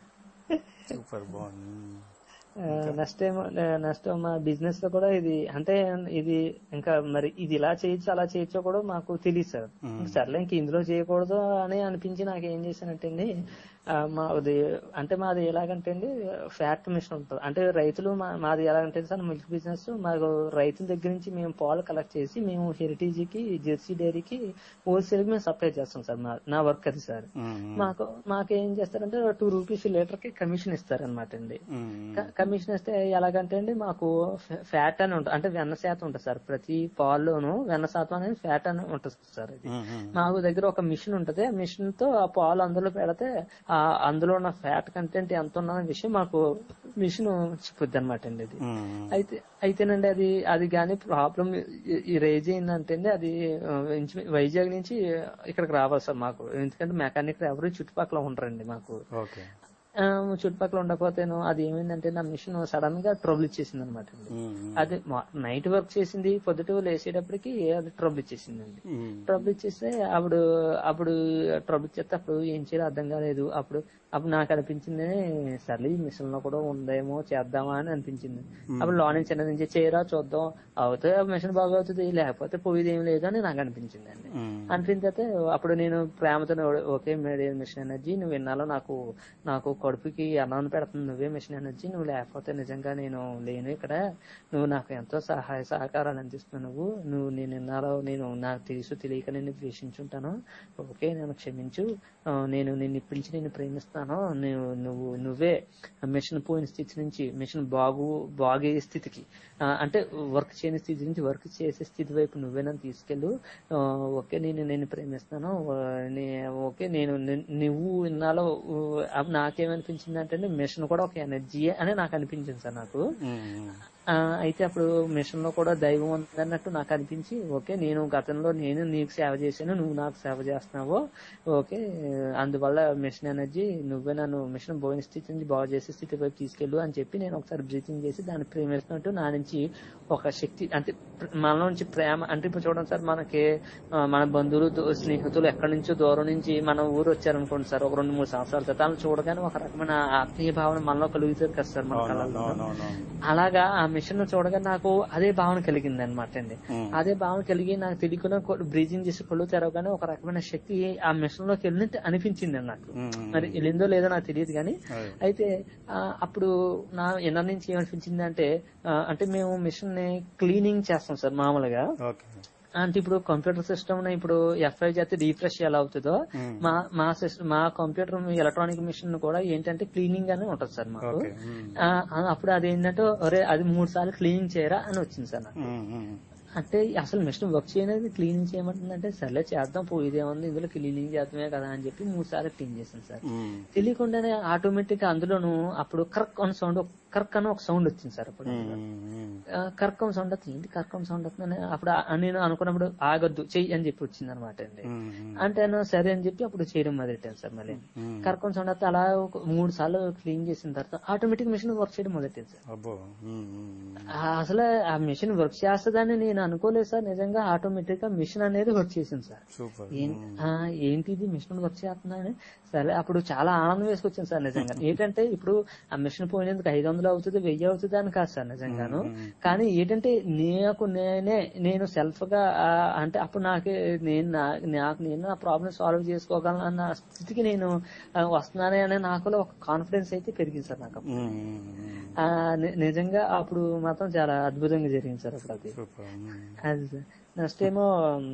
సూపర్ బాగుంది మ్మ్. నెక్స్ట్ టైం నెక్స్ట్ మా బిజినెస్ లో కూడా ఇది అంటే ఇది ఇంకా మరి ఇది ఇలా చేయొచ్చు అలా చేయొచ్చో కూడా మాకు తెలియదు సార్ మ్మ్. సర్లే ఇంక ఇందులో చేయకూడదు అని అనిపించి నాకు ఏం చేశానంటే అండి ఆ, మాది అంటే మాది ఎలాగంటే అండి ఫ్యాక్ట్ మిషన్ ఉంటుంది అంటే రైతులు మా- మాది ఎలాగంటే సార్ మిల్క్ బిజినెస్ మాకు రైతుల దగ్గర నుంచి మేము పాలు కలెక్ట్ చేసి మేము హెరిటేజ్ కి జెర్సీ డైరీకి హోల్సేల్ కి మేము సప్లై చేస్తాం సార్ మా- నా వర్క్ అది సార్ మ్మ్. మాకు మాకు ఏం చేస్తారంటే టూ రూపీస్ లీటర్ కి కమిషన్ ఇస్తారనమాట అండి మ్మ్. క- కమిషన్ ఇస్తే ఎలాగంటే అండి మాకు ఫ- ఫ్యాట్ అని ఉంటుంది అంటే వెన్న శాతం ఉంటుంది సార్ ప్రతి పాల్లోనూ వెన్న శాతం అనేది ఫ్యాట్ అని ఉంటుంది సార్ అది మ్మ్. మ్మ్. మాకు దగ్గర ఒక మిషన్ ఉంటుంది ఆ మిషన్ తో ఆ పాలు అందులో పెడితే ఆ అందులో ఉన్న ఫ్యాట్ కంటెంట్ ఎంత ఉన్న విషయం మాకు మిషన్ చెప్పుద్ది అనమాట అండి అది మ్మ్. అయితే అయితేనండి అది అది కానీ ప్రాబ్లం ఈ రేజ్ ఏంటంటే అండి అది ఆ, ఇంచు- వైజాగ్ నుంచి ఇక్కడికి రావాలి సార్ మాకు ఎందుకంటే మెకానిక్ ఎవరు చుట్టుపక్కల ఉండరండి మాకు ఓకే ఆ, చుట్టుపక్కల ఉండకపోతేను అది ఏమైందంటే నా మిషన్ సడన్ గా ట్రబుల్ ఇచ్చేసింది అనమాట అండి మ్మ్. అది నైట్ వర్క్ చేసింది పొద్దుట లేసేటప్పటికి అది ట్రబుల్ ఇచ్చేసిందండి మ్మ్. ట్రబుల్ ఇచ్చేస్తే అప్పుడు అప్పుడు ట్రబుల్ ఇచ్చేస్తే అప్పుడు ఏం చేయాలో అర్థం కాలేదు అప్పుడు అప్పుడు నాకు అనిపించింది సర్లే ఈ మిషన్ లో కూడా ఉందేమో చేద్దామా అని అనిపించింది అప్పుడు లో నుంచి చిన్న నుంచి చేయరా చూద్దాం అవుతే మిషన్ బాగా అవుతుంది లేకపోతే పోయేది ఏం లేదు అని నాకు అనిపించింది అండి మ్మ్. అనిపించితే అప్పుడు నేను ప్రేమతో ఓకే మేడే మిషన్ ఎనర్జీ నువ్వు విన్నాలో నాకు నాకు కడుపుకి అన్నం పెడుతుంది నువ్వే మిషన్ ఎనర్జీ నువ్వు లేకపోతే నిజంగా నేను లేను ఇక్కడ నువ్వు నాకు ఎంతో సహాయ సహకారాలు అందిస్తున్నావు నువ్వు నువ్వు నేను విన్నాలో నేను నాకు తెలుసు తెలియక నేను ద్వేషించుంటాను ఓకే నేను క్షమించు ఆ, నేను నిన్ను ఇప్పించి నేను ప్రేమిస్తాను నువ్వు నువ్వు నువ్వే మిషన్ పోయిన స్థితి నుంచి మిషన్ బాగు బాగే స్థితికి ఆ, అంటే వర్క్ చేయని స్థితి నుంచి వర్క్ చేసే స్థితి వైపు నువ్వే నన్ను తీసుకెళ్ళు ఆ, ఓకే నేను నేను ప్రేమిస్తాను ఆ, నే- ఓకే నేను ని- నువ్వు ఇన్నాలో ఆ, నాకేమనిపించింది అంటే మిషన్ కూడా ఒక ఎనర్జీ అని నాకు అనిపించింది సార్ నాకు మ్మ్. ఆ, అయితే అప్పుడు మిషన్ లో కూడా దైవం ఉందన్నట్టు నాకు అనిపించి ఓకే నేను గతంలో నేను నీకు సేవ చేశాను నువ్వు నాకు సేవ చేస్తున్నావు ఓకే అందువల్ల మిషన్ ఎనర్జీ నువ్వే నన్ను మిషన్ పోయిన స్థితి నుంచి బాగు చేసే స్థితి వైపు తీసుకెళ్ళు అని చెప్పి నేను ఒకసారి బ్రీతింగ్ చేసి దాన్ని ప్రేమిస్తున్నట్టు నా నుంచి ఒక శక్తి అంటే ప్ర- మనలో నుంచి ప్రేమ అంటే ఇప్పుడు చూడండి సార్ మనకి ఆ, మన బంధువులు దో- స్నేహితులు ఎక్కడి నుంచో దూరం నుంచి మన ఊరు వచ్చారనుకోండి సార్ ఒక రెండు మూడు సంవత్సరాల క్రితం వాళ్ళని చూడగానే ఒక రకమైన ఆత్మీయ భావన మనలో కలుగుతుంది కదా సార్ మన అవును, కళల్లో అవును, అవును, అవును. అలాగా ఆ మిషన్ చూడగా నాకు అదే భావన కలిగింది అనమాట అండి మ్మ్. అదే భావన కలిగి నాకు తెలియకుండా బ్రీజింగ్ చేసి కళ్ళు తెరవగానే ఒక రకమైన శక్తి ఆ మిషన్ లోకి వెళ్ళినట్టు అనిపించింది నాకు మ్మ్. మరి వెళ్ళిందో లేదో నాకు తెలియదు కానీ అదే. అయితే ఆ, అప్పుడు నా ఎన్న నుంచి ఏమనిపించింది అంటే ఆ, అంటే మేము మిషన్ ని క్లీనింగ్ చేస్తాం సార్ మామూలుగా ఓకే అంటే ఇప్పుడు కంప్యూటర్ సిస్టమ్ ఇప్పుడు ఎఫ్ఐ చేస్తే రీఫ్రెష్ ఎలా అవుతుందో మ్మ్. మా మా సిస్- మా కంప్యూటర్ ఎలక్ట్రానిక్ మిషన్ కూడా ఏంటంటే క్లీనింగ్ అని ఉంటుంది సార్ మాకు ఓకే మ్మ్. ఆ, ఆ, అప్పుడు అదేంటంటే ఒరే అది మూడు సార్లు క్లీనింగ్ చేయరా అని వచ్చింది సార్ నాకు మ్మ్. మ్మ్. అంటే అసలు మిషన్ వర్క్ చేయలేదు క్లీనింగ్ చేయమంటుందంటే సర్లే చేద్దాం పోయిదే ఉంది ఇందులో క్లీనింగ్ చేద్దామే కదా అని చెప్పి మూడు సార్లు క్లీన్ చేశాను సార్ మ్మ్. తెలియకుండానే ఆటోమేటిక్ అందులోను అప్పుడు కర్క్ అని సౌండ్ కర్క్ అని ఒక సౌండ్ వచ్చింది సార్ అప్పుడు మ్మ్. మ్మ్. ఆ, కర్కం సౌండ్ వస్తుంది ఏంటి కర్కం సౌండ్ వస్తుందని అప్పుడు ఆ- నేను అనుకున్నప్పుడు ఆగొద్దు చెయ్యి అని చెప్పి వచ్చింది అనమాట అండి మ్మ్. అంటే నేను సరే అని చెప్పి అప్పుడు చేయడం మొదలెట్టాను సార్ మళ్ళీ మ్మ్. కర్కం సౌండ్ వస్తే అలా ఒక మూడు సార్లు క్లీన్ చేసిన తర్వాత ఆటోమేటిక్ మిషన్ వర్క్ చేయడం మొదలెట్టింది సార్ అబ్బో మ్మ్. మ్మ్. ఆ, అసలు ఆ మిషన్ వర్క్ చేస్తుందని నేను అనుకోలేదు సార్ నిజంగా ఆటోమేటిక్ గా మిషన్ అనేది వర్క్ చేసింది సార్ సూపర్ ఏం- ఆ, ఏంటి ఇది మిషన్ వర్క్ చేస్తుందని సరే అప్పుడు చాలా ఆనందం వేసుకొచ్చింది సార్ నిజంగా ఏంటంటే ఇప్పుడు ఆ మిషన్ పోయినందుకు ఐదు వందలు అవుతుంది వెయ్యి అవుతుంది అని కాదు సార్ నిజంగాను కానీ ఏంటంటే నాకు నేనే నేను సెల్ఫ్ గా ఆ, అంటే అప్పుడు నాకే నేను నా- నాకు నేను నా ప్రాబ్లమ్ సాల్వ్ చేసుకోగలను అన్న స్థితికి నేను ఆ, వస్తున్నానే అనే నాకులో ఒక కాన్ఫిడెన్స్ అయితే పెరిగింది సార్ నాకు మ్మ్. మ్మ్. ఆ, ని- నిజంగా అప్పుడు మాత్రం చాలా అద్భుతంగా జరిగింది సార్ అప్పుడు అది సూపర్ మ్మ్. అది సార్ నెక్స్ట్ ఏమో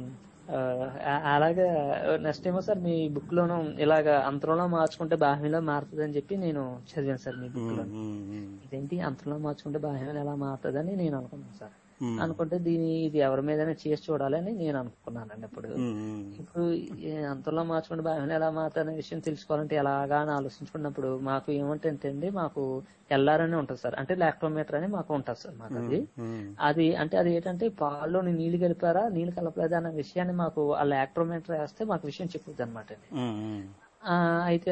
ఆ, ఆ- అలాగే నెక్స్ట్ ఏమో సార్ మీ బుక్ లోను ఇలాగ అంతరంలో మార్చుకుంటే బాహ్యంలో మారుతుంది అని చెప్పి నేను చదివాను సార్ మీ బుక్ లో ఉమ్, ఉమ్, ఇదేంటి అంతరంలో మార్చుకుంటే బాహ్యంలో ఎలా మారుతుందని నేను అనుకున్నాను సార్ ఉమ్, అనుకుంటే దీని ఇది ఎవరి మీదైనా చేసి చూడాలని నేను అనుకున్నానండి ఇప్పుడు ఉమ్, ఉమ్, ఇప్పుడు ఈ అంతలో మార్చుకుంటే బాగా ఎలా మారుతుందనే విషయం తెలుసుకోవాలంటే ఎలాగా అని ఆలోచించుకున్నప్పుడు మాకు ఏమంటే అండి మాకు ఎల్ఆర్ అని ఉంటుంది సార్ అంటే లాక్టోమీటర్ అని మాకు ఉంటుంది సార్ మాకు అది ఉమ్, అది అంటే అది ఏంటంటే పాల్లో నీళ్లు కలిపారా నీళ్లు కలపలేదా అన్న విషయాన్ని మాకు ఆ లాక్టోమీటర్ వేస్తే మాకు విషయం చెప్పుద్ది అనమాట ఉమ్, ఉమ్, అయితే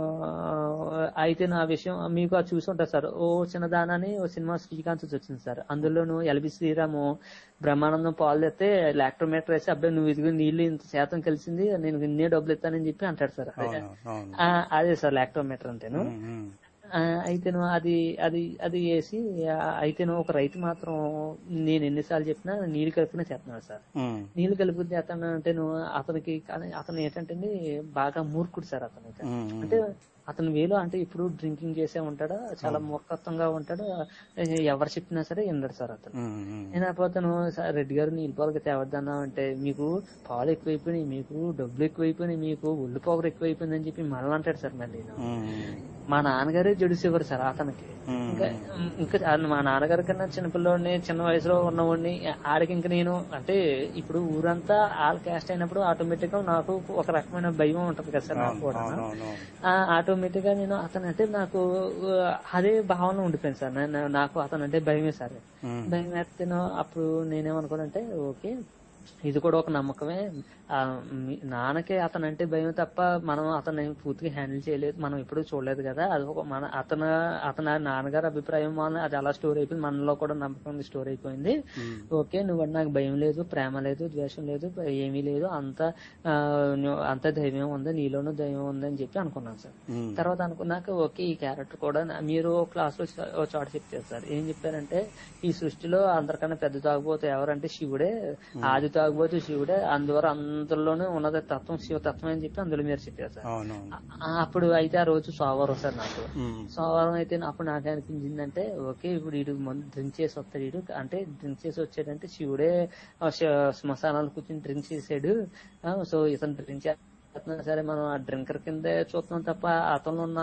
అయితే నా విషయం మీకు అది చూసి ఉంటారు సార్ ఓ చిన్నదానని ఓ సినిమా శ్రీకాంత్ వచ్చింది సార్ అందులోను ఎల్బి శ్రీరాము బ్రహ్మానందం పాలు తెస్తే లాక్టోమీటర్ వేసి అబ్బాయి నువ్వు ఇదిగో నీళ్లు ఇంత శాతం కలిసింది నేను ఇన్నే డబ్బులు ఇస్తానని చెప్పి అంటాడు సార్ అదే అవును అవును ఆ, అదే సార్ లాక్టోమీటర్ అంటేను ఉమ్, ఉమ్, ఆ, అయితేను అది అది అది వేసి ఆ, అయితేను ఒక రైతు మాత్రం నేను ఎన్నిసార్లు చెప్పినా నీళ్ళు కలిపినా చేస్తున్నాడు సార్ ఉమ్, నీళ్లు కలిపి చేస్తాను అంటే నువ్వు అతనికి కానీ అతను ఏంటంటే బాగా మూర్ఖుడు సార్ అతను ఉమ్, అంటే అతను వేలో అంటే ఇప్పుడు డ్రింకింగ్ చేసే ఉంటాడు చాలా మూర్ఖత్వంగా ఉంటాడు ఎవరు చెప్పినా సరే వినడు సార్ అతను ఉమ్, ఉమ్, నేను అతను "సార్, రెడ్డి గారు నీళ్ళు పాలు తేవద్దన్నా అంటే మీకు పాలు ఎక్కువైపోయినాయి మీకు డబ్బులు ఎక్కువైపోయినాయి మీకు ఒళ్ళు పవర్ ఎక్కువైపోయింది అని చెప్పి మళ్ళీ అంటాడు సార్ మళ్ళీ ఉమ్, మా నాన్నగారే జడుసేవారు సార్ అతనికి ఉమ్, ఇంకా ఇంకా ఆ- మా నాన్నగారి కన్నా చిన్నపిల్లోడిని చిన్న వయసులో ఉన్నవాడిని ఆడికి ఇంకా నేను అంటే ఇప్పుడు ఊరంతా ఆల్ క్యాస్ట్ అయినప్పుడు ఆటోమేటిక్ గా నాకు ఒక రకమైన భయం ఉంటది కదా సార్ నాకు కూడా అవును అవును ఆటోమేటిక్ గా నేను అతను అంటే నాకు ఆ, అదే భావన ఉండిపోయింది సార్ నేను- నాకు అతను అంటే భయమే సార్ ఉమ్, భయం వేస్తేనో అప్పుడు నేనేమనుకోనంటే ఓకే ఇది కూడా ఒక నమ్మకమే ఆ, మీ- నాన్నకే అతను అంటే భయం తప్ప మనం అతను పూర్తిగా హ్యాండిల్ చేయలేదు మనం ఎప్పుడు చూడలేదు కదా అది ఒక మన అతను అతను నాన్నగారి అభిప్రాయం వల్ల అది అలా స్టోర్ అయిపోయింది మనలో కూడా నమ్మకం స్టోర్ అయిపోయింది ఉమ్, ఓకే నువ్వు నాకు భయం లేదు ప్రేమ లేదు ద్వేషం లేదు ఏమీ లేదు అంత ఆ, నువ్వు- అంత ధైర్యం ఉంది నీలోనూ ధైర్యం ఉంది అని చెప్పి అనుకున్నాను సార్ ఉమ్, తర్వాత అనుకున్నాక ఓకే ఈ క్యారెక్టర్ కూడా నా- మీరు క్లాస్ లో చ- ఓ చోట చెప్పారు సార్ ఏం చెప్పారంటే ఈ సృష్టిలో అందరికన్నా పెద్ద తాగుబోతు ఎవరంటే శివుడే ఆది తాగుబోతు శివుడే అందువల్ల అందరిలోనూ ఉన్నది తత్వం శివ తత్వం అని చెప్పి అందులో మీరు చెప్పారు సార్ అవును ఆ, అప్పుడు అయితే ఆ రోజు సోమవారం సార్ నాకు ఉమ్, సోమవారం అయితే అప్పుడు నాకు అనిపించిందంటే ఓకే ఇప్పుడు వీడు డ్రింక్ చేసి వస్తాడు వీడు అంటే డ్రింక్ చేసి వచ్చాడంటే శివుడే ఆ శ- శ్మశానాలు కూర్చొని డ్రింక్ చేసాడు ఆ, సో ఇతను డ్రింక్ చేస్తున్నా సరే మనం ఆ డ్రింకర్ కిందే చూస్తున్నాం తప్ప అతను ఉన్న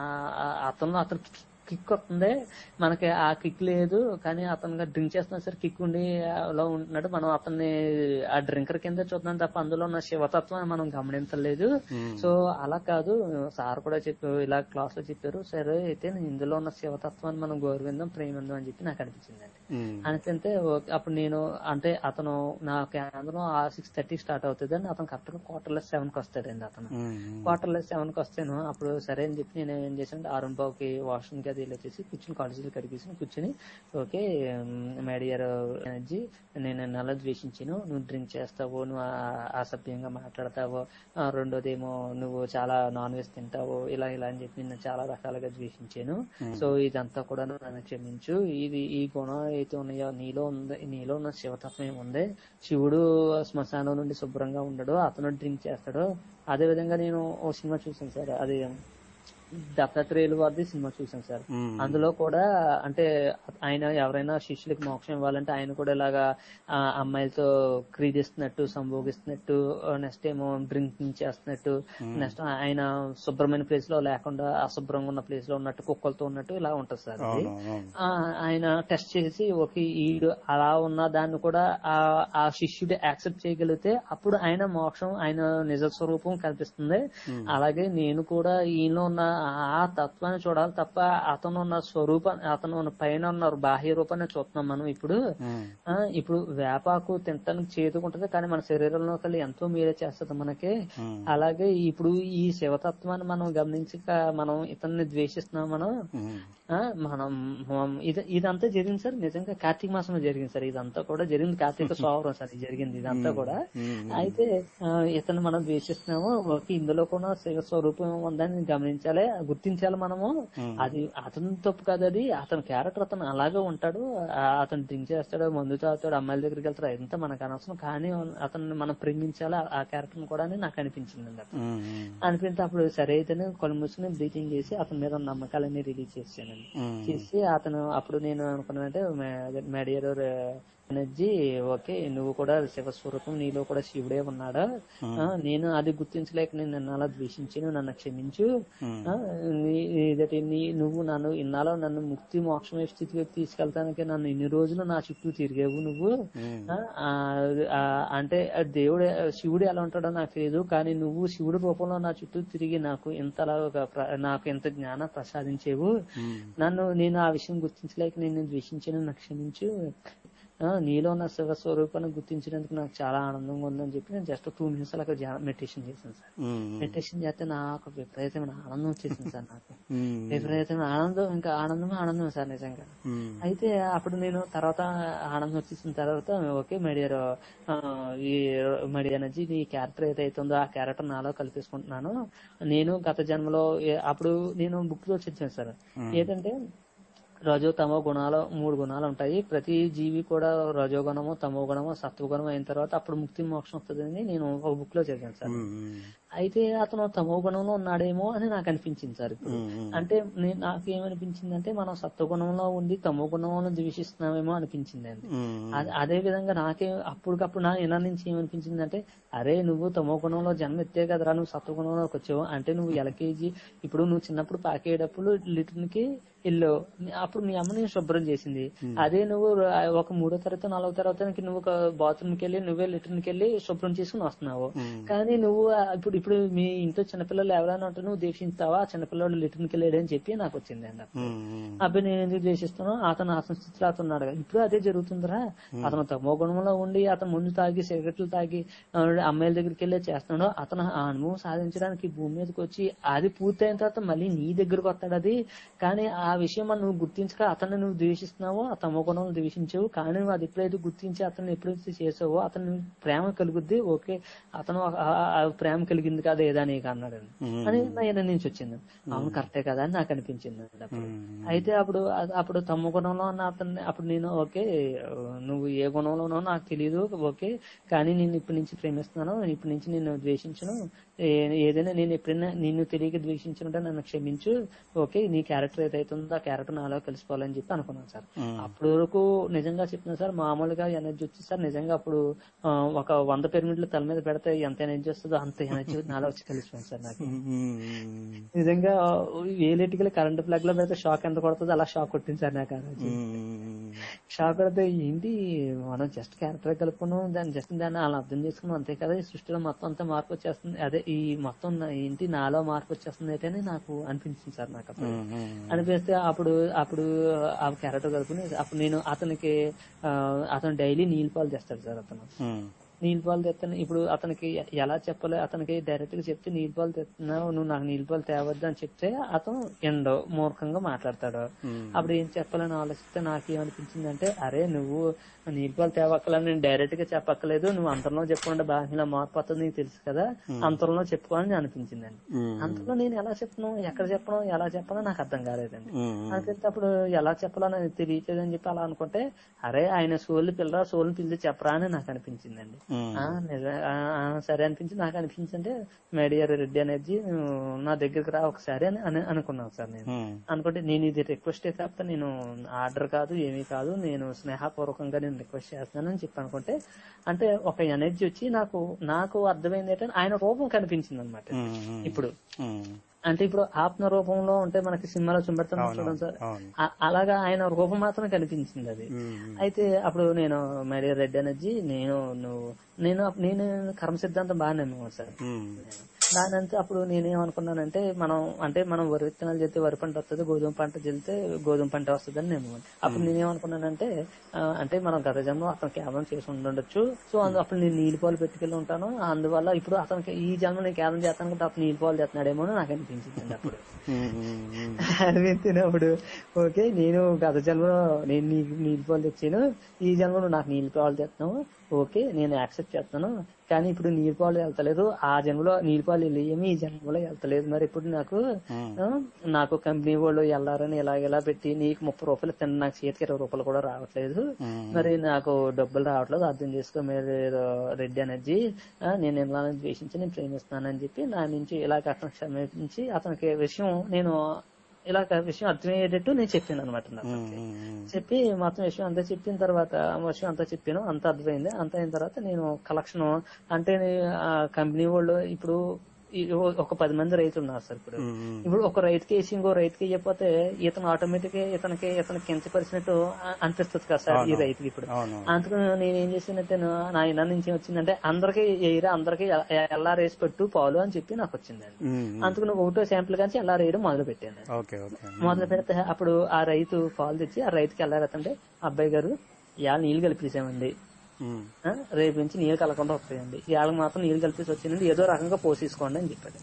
అతను అతను కిక్ వస్తుంది మనకి ఆ కిక్ లేదు కానీ అతను డ్రింక్ చేస్తున్నా సరే కిక్ ఉండి లో ఉంటున్నాడు మనం అతన్ని ఆ డ్రింకర్ కింద చూస్తున్నాం తప్ప అందులో ఉన్న శివతత్వాన్ని మనం గమనించలేదు ఉమ్, సో అలా కాదు సార్ కూడా చెప్పారు ఇలా క్లాస్ లో చెప్పారు సరే అయితే ఇందులో ఉన్న శివతత్వాన్ని మనం గౌరవిందాం ప్రేమిందాం అని చెప్పి నాకు అనిపించిందండి ఉమ్, అనిపిస్తే ఓకే, అప్పుడు నేను అంటే అతను నా కేంద్రం ఆ సిక్స్ థర్టీ స్టార్ట్ అవుతుంది అండి అతను కరెక్ట్ గా క్వార్టర్ లెస్ సెవెన్ కి వస్తాడండి అతను ఉమ్, క్వార్టర్ లెస్ సెవెన్ కి వస్తాను అప్పుడు సరే అని చెప్పి నేను ఏం చేశాను ఆరున్ బాబుకి వాష్రూమ్ కి అది ఇలా చేసి కూర్చుని కాలేజీలో కడిగేసి కూర్చుని ఓకే మేడియర్ ఎనర్జీ నేను నెల ద్వేషించాను నువ్వు డ్రింక్ చేస్తావు నువ్వు ఆ- అసభ్యంగా మాట్లాడతావు ఆ, రెండోదేమో నువ్వు చాలా నాన్ వెజ్ తింటావు ఇలా ఇలా అని చెప్పి నేను చాలా రకాలుగా ద్వేషించాను సో ఇదంతా కూడా నన్ను క్షమించు ఇది ఈ గుణం అయితే ఉన్నాయో నీలో ఉంది నీలో ఉన్న శివతత్వం ఏముంది శివుడు శ్మశానం నుండి శుభ్రంగా ఉండడు అతను డ్రింక్ చేస్తాడు అదే విధంగా నేను ఓ సినిమా చూసాను సార్ అది దత్తాత్రేయులు వారిది సినిమా చూసాను సార్ ఉమ్, అందులో కూడా అంటే ఆయన ఎవరైనా శిష్యులకి మోక్షం ఇవ్వాలంటే ఆయన కూడా ఇలాగా ఆ, అమ్మాయిలతో క్రీడిస్తున్నట్టు సంభోగిస్తున్నట్టు నెక్స్ట్ ఏమో డ్రింకింగ్ చేస్తున్నట్టు నెక్స్ట్ ఆయన శుభ్రమైన ప్లేస్ లో లేకుండా అశుభ్రంగా ఉన్న ప్లేస్ లో ఉన్నట్టు కుక్కలతో ఉన్నట్టు ఇలా ఉంటుంది సార్ అది. అవును అవును ఆ, ఆయన టెస్ట్ చేసి ఒక ఈడు అలా ఉన్న దాన్ని కూడా ఆ ఆ శిష్యుడు యాక్సెప్ట్ చేయగలిగితే అప్పుడు ఆయన మోక్షం ఆయన నిజ స్వరూపం కనిపిస్తుంది అలాగే నేను కూడా ఈయనలో ఉన్న ఆ తత్వాన్ని చూడాలి తప్ప అతను ఉన్న స్వరూపం అతను ఉన్న పైన ఉన్న బాహ్య రూపాన్ని చూస్తున్నాం మనం ఇప్పుడు ఉమ్, ఆ ఇప్పుడు వేపాకు తినటానికి చేతుకుంటది కానీ మన శరీరంలో కలిగి ఎంతో మీరే చేస్తుంది మనకి ఉమ్, అలాగే ఇప్పుడు ఈ శివతత్వాన్ని మనం గమనించక మనం ఇతన్ని ద్వేషిస్తున్నాం మనం ఉమ్, ఆ, మనం మనం- ఇది ఇదంతా జరిగింది సార్ నిజంగా కార్తీక మాసంలో జరిగింది సార్ ఇదంతా కూడా జరిగింది కార్తీక సోమవారం సార్ ఇది జరిగింది ఇదంతా కూడా ఉమ్, అయితే ఆ, ఇతను మనం ద్వేషిస్తున్నాము ఓకే ఇందులో కూడా శివ స్వరూపం ఉందని గమనించాలి గుర్తించాలి మనము ఉమ్. అది అతని తప్పు కాదు అది అతని క్యారెక్టర్ అతను అలాగే ఉంటాడు ఆ, అతను డ్రింక్ చేస్తాడు మందు తాగుతాడు అమ్మాయిల దగ్గరికి వెళ్తాడు ఎంత మనకు అనవసరం కానీ అతన్ని మనం ప్రేమించాలి ఆ- ఆ క్యారెక్టర్ కూడా అని నాకు అనిపించింది అండి అప్పుడు. ఉమ్, ఉమ్, అనిపించి అప్పుడు సరే అయితేనే కళ్ళు మూసుకుని బ్రీతింగ్ చేసి అతని మీద ఉన్న నమ్మకాలన్నీ రిలీజ్ చేసానండి ఉమ్, చేసి అతను అప్పుడు నేను అనుకున్నానంటే మేడియర్ ఎనర్జీ ఓకే నువ్వు కూడా శివస్వరూపం నీలో కూడా శివుడే ఉన్నాడా ఆ, నేను అది గుర్తించలేక నేను నిన్ను అలా ద్వేషించాను నన్ను క్షమించు ఆ, నీ- ఇదటి నీ నువ్వు నన్ను ఇన్నాలో నన్ను ముక్తి మోక్షమే స్థితి వైపు తీసుకెళ్తానికి నన్ను ఇన్ని రోజులు నా చుట్టూ తిరిగేవు నువ్వు ఆ, ఆ, ఆ, అంటే ఆ దేవుడు శివుడు ఎలా ఉంటాడో నాకు తెలియదు కానీ నువ్వు శివుడి రూపంలో నా చుట్టూ తిరిగి నాకు ఇంతలా ఒక ప్ర- నాకు ఎంత జ్ఞానం ప్రసాదించేవు నన్ను నేను ఆ విషయం గుర్తించలేక నేను ద్వేషించాను నాకు క్షమించు ఆ, నీలో ఉన్న శివ స్వరూపాన్ని గుర్తించినందుకు నాకు చాలా ఆనందంగా ఉందని చెప్పి నేను జస్ట్ టూ మినిట్స్ అలా మెడిటేషన్ చేశాను సార్ మెడిటేషన్ చేస్తే నాకు విపరీతమైన ఆనందం వచ్చేసింది సార్ నాకు విపరీతమైన ఆనందం ఇంకా ఆనందమే ఆనందం సార్ నిజంగా అయితే అప్పుడు నేను తర్వాత ఆనందం వచ్చేసిన తర్వాత ఓకే మడియర్ ఈ మడి ఎనర్జీ నీ క్యారెక్టర్ ఏదైతే ఉందో ఆ క్యారెక్టర్ నాలో కల్పించుకుంటున్నాను నేను గత జన్మలో ఏ- అప్పుడు నేను బుక్ లో చదివాను సార్ ఏంటంటే రజో తమో గుణాలు మూడు గుణాలు ఉంటాయి ప్రతి జీవి కూడా రజో గుణము తమో గుణము సత్వ గుణం అయిన తర్వాత అప్పుడు ముక్తి మోక్షం వస్తుందని నేను ఒక బుక్ లో చదివాను సార్ అయితే అతను తమో గుణంలో ఉన్నాడేమో అని నాకు అనిపించింది సార్ ఇప్పుడు అంటే నేను నాకు ఏమనిపించింది అంటే మనం సత్వగుణంలో ఉండి తమో గుణంలో ద్వేషిస్తున్నామేమో అనిపించింది అండి అదే- అదే విధంగా నాకే అప్పటికప్పుడు నా ఇన్న నుంచి ఏమనిపించింది అంటే అరే నువ్వు తమో గుణంలో జన్మ ఎత్తే కదరా నువ్వు సత్వగుణంలోకి వచ్చావు అంటే నువ్వు ఎల్కేజీ ఇప్పుడు నువ్వు చిన్నప్పుడు పాకేటప్పుడు లిటర్న్ కి వెళ్ళావు అప్పుడు మీ అమ్మ నేను శుభ్రం చేసింది అదే నువ్వు ర- ఒక మూడో తరగతి నాలుగో తరగతికి నువ్వు ఒక బాత్రూమ్ కి వెళ్ళి నువ్వే లిటర్న్ కి వెళ్ళి శుభ్రం చేసుకుని వస్తున్నావు కానీ నువ్వు ఆ, ఇప్పుడు ఇప్పుడు మీ ఇంట్లో చిన్నపిల్లలు ఎవరైనా ఉంటే నువ్వు దీక్షిస్తావా ఆ చిన్నపిల్లడు లిటర్న్ కి వెళ్ళాడు అని చెప్పి నాకు వచ్చింది అండి అబ్బాయి నేను ఎందుకు ద్వేషిస్తాను అతను అతని స్థితిలో అతను ఉన్నాడు కదా. ఇప్పుడు అదే జరుగుతుందిరా అతను తమో గుణంలో ఉండి అతను ముందు తాగి సిగరెట్లు తాగి ఆ, అమ్మాయిల దగ్గరికి వెళ్ళి చేస్తున్నాడు అతను ఆ అనుభవం సాధించడానికి భూమి మీదకి వచ్చి అది పూర్తయిన తర్వాత మళ్ళీ నీ దగ్గరకు వస్తాడు అది కానీ ఆ విషయం మనం నువ్వు గుర్తించక అతన్ని నువ్వు ద్వేషిస్తున్నావో ఆ తమో గుణం ద్వేషించావు కానీ నువ్వు అది ఎప్పుడైతే గుర్తించి అతన్ని ఎప్పుడైతే చేసావో అతను ప్రేమ కలుగుద్ది ఓకే అతను ఆ- ఆ- ఆ ప్రేమ కలిగింది కదా ఏదా నీకు అన్నాడు అని నా ఈయన నుంచి వచ్చింది అవును కరెక్టే కదా అని నాకు అనిపించింది అండి అప్పుడు అయితే అప్పుడు అ- అప్పుడు తమ్మ గుణంలో ఉన్న అతన్ని అప్పుడు నేను ఓకే నువ్వు ఏ గుణంలోనో నాకు తెలియదు ఓకే కానీ నేను ఇప్పటి నుంచి ప్రేమిస్తున్నాను ఇప్పటి నుంచి నిన్ను ద్వేషించను ఏ- ఏదైనా నేను ఎప్పుడైనా నిన్ను తెలియక ద్వేషించుంటే నన్ను క్షమించు ఓకే నీ క్యారెక్టర్ ఏదైతే ఉందో ఆ క్యారెక్టర్ నాలో కలిసిపోవాలని చెప్పి అనుకున్నాను సార్ అప్పటి వరకు నిజంగా చెప్తున్నా సార్ మామూలుగా ఎనర్జీ వచ్చి సార్ నిజంగా అప్పుడు ఆ, ఒక వంద పిరమిడ్లు తల మీద పెడితే ఎంత ఎనర్జీ వస్తుందో అంత ఎనర్జీ నాలో వచ్చి కలిసిపోయింది సార్ నాకు నిజంగా వేలెటికల్ కరెంట్ ప్లగ్ లో పెడితే షాక్ ఎంత కొడుతుందో అలా షాక్ కొట్టింది సార్ నాకు ఆ రోజు షాక్ కొడితే ఏంటి మనం జస్ట్ క్యారెక్టర్ కలుపుకున్నాం దాన్ని జస్ట్ దాన్ని అలా అర్థం చేసుకున్నాం అంతే కదా ఈ సృష్టిలో మొత్తం అంతా మార్పు వచ్చేస్తుంది అదే ఈ మొత్తం నా- ఏంటి నాలో మార్పు వచ్చేస్తుంది అయితే అని నాకు అనిపించింది సార్ నాకు అప్పుడు అనిపిస్తే అప్పుడు అప్పుడు ఆ క్యారెక్టర్ కలుపుకుని అప్పుడు నేను అతనికి ఆ, అతను డైలీ నీళ్ళు పాలు తెస్తాడు సార్ అతను నీళ్ళు పాలు తెస్తాను ఇప్పుడు అతనికి ఎ- ఎలా చెప్పాలి అతనికి డైరెక్ట్ గా చెప్తే నీళ్ళు పాలు తెస్తున్నావు నువ్వు నాకు నీళ్ళు పాలు తేవద్దు అని చెప్తే అతను ఎండో మూర్ఖంగా మాట్లాడతాడు అప్పుడు ఏం చెప్పాలని ఆలోచిస్తే నాకేమనిపించింది అంటే అరే నువ్వు నీళ్ళు పాలు తేవక్కలని నేను డైరెక్ట్ గా చెప్పక్కలేదు నువ్వు అంతరంలో చెప్పుకుంటే బాగా మార్పు వస్తుంది నీకు తెలుసు కదా అంతరంలో చెప్పుకోవాలని అనిపించిందండి అంతలో నేను ఎలా చెప్పను ఎక్కడ చెప్పను ఎలా చెప్పనో నాకు అర్థం కాలేదండి అనుకుంటే అప్పుడు ఎలా చెప్పాలో నాకు తెలియట్లేదని చెప్పి అలా అనుకుంటే అరే ఆయన సోళ్ళు పిల్లరా సోళ్ళు పిలిచి చెప్పరా అని నాకు అనిపించిందండి ఆ, నిజం- ఆ, ఆ, సరే అనిపించి నాకు అనిపించింటే మేడియర్ రెడ్డి ఎనర్జీ నువ్వు నా దగ్గరికి రా ఒకసారి అని అని అనుకున్నాను సార్ నేను అనుకుంటే నేను ఇది రిక్వెస్ట్ తప్ప నేను ఆర్డర్ కాదు ఏమీ కాదు నేను స్నేహపూర్వకంగా నేను రిక్వెస్ట్ చేస్తున్నానని చెప్పి అనుకుంటే అంటే ఒక ఎనర్జీ వచ్చి నాకు నాకు అర్థమైంది ఏంటంటే ఆయన రూపం కనిపించింది అనమాట ఇప్పుడు అంటే ఇప్పుడు ఆత్మ రూపంలో ఉంటే మనకి సినిమాలో చూపెడతాం చూడండి సార్ అవును ఆ- అలాగా ఆయన రూపం మాత్రం కనిపించింది అది అయితే అప్పుడు నేను మరి రెడ్ ఎనర్జీ నేను నువ్వు నేను నేను కర్మ సిద్ధాంతం బాగా నమ్మేవాడు సార్ దానంతా అప్పుడు నేనేమనుకున్నానంటే మనం అంటే మనం వరి విత్తనాలు చెల్తే వరి పంట వస్తుంది గోధుమ పంట చెల్తే గోధుమ పంట వస్తుంది అని నేను అప్పుడు నేనేమనుకున్నానంటే ఆ, అంటే మనం గత జన్మ అతను కేవలం చేసి ఉండొచ్చు సో అందు అప్పుడు నేను నీళ్ళు పాలు పెట్టుకెళ్ళి ఉంటాను అందువల్ల ఇప్పుడు అతనికి ఈ జన్మ నేను కేవలం చేస్తాను కాబట్టి అతను నీళ్ళు పాలు చేస్తున్నాడేమో అని నాకు అనిపించింది అప్పుడు అనిపించినప్పుడు ఓకే నేను గత జన్మలో నేను నీకు నీళ్ళు పాలు తెచ్చాను ఈ జన్మలో నాకు నీళ్ళు పాలు తెస్తున్నావు ఓకే నేను యాక్సెప్ట్ చేస్తాను కానీ ఇప్పుడు నీళ్ళు పాలు వెళ్తలేదు ఆ జన్మలో నీళ్ళు పాలు వెళ్ళేమి ఈ జన్మలో వెళ్తలేదు మరి ఇప్పుడు నాకు ఆ, నాకు కంపెనీ వాళ్ళు వెళ్ళారని ఇలా ఇలా పెట్టి నీకు ముప్పై రూపాయలు తిన్న నాకు చేతికి ఇరవై రూపాయలు కూడా రావట్లేదు మరి నాకు డబ్బులు రావట్లేదు అర్థం చేసుకో మీరు రెడ్డి ఎనర్జీ ఆ, నేను ఇలా ద్వేషించి నేను ప్రేమిస్తున్నానని చెప్పి నా నుంచి ఇలా అతను క్షమించి అతనికి విషయం నేను ఇలా విషయం అర్థమయ్యేటట్టు నేను చెప్పాను అనమాట నాకు ఉమ్, ఉమ్, ఉమ్. చెప్పి మొత్తం విషయం అంతా చెప్పిన తర్వాత ఆ విషయం అంతా చెప్పాను అంత అర్థమైంది అంత అయిన తర్వాత నేను కలెక్షన్ అంటే ఆ కంపెనీ వాళ్ళు ఇప్పుడు ఈ ఒక పది మంది రైతులు ఉన్నారు సార్ ఇప్పుడు ఉమ్, ఉమ్. ఇప్పుడు ఒక రైతుకి వేసి ఇంకో రైతుకి ఇవ్వకపోతే ఇతను ఆటోమేటిక్ గా ఇతనికి ఇతనికి కించపరిచినట్టు అ- అనిపిస్తుంది కదా సార్ ఈ అవును. రైతుకి ఇప్పుడు అవును అందుకు నేను ఏం చేసినట్టే నా ఇన్న నుంచి వచ్చిందంటే అందరికి ఎయిరా అందరికి ఎలా రేసి పెట్టు పాలు అని చెప్పి నాకు వచ్చిందండి ఉమ్, ఉమ్. అందుకు నేను ఒకటో శాంపుల్ కానీ ఎలా రేయడం మొదలు పెట్టాను ఓకే ఓకే మొదలు పెడితే అప్పుడు ఆ రైతు పాలు తెచ్చి ఆ రైతుకి ఎలా వెళ్తుంటే అబ్బాయి గారు ఇవాళ నీళ్లు కలిపేసామండి ఉమ్, ఆ, రేపు నుంచి నీళ్లు కలకుండా వస్తాయండి ఇవాళ మాత్రం నీళ్లు కలిపేసి వచ్చిందండి ఏదో రకంగా పోసేసుకోండి అని చెప్పాడు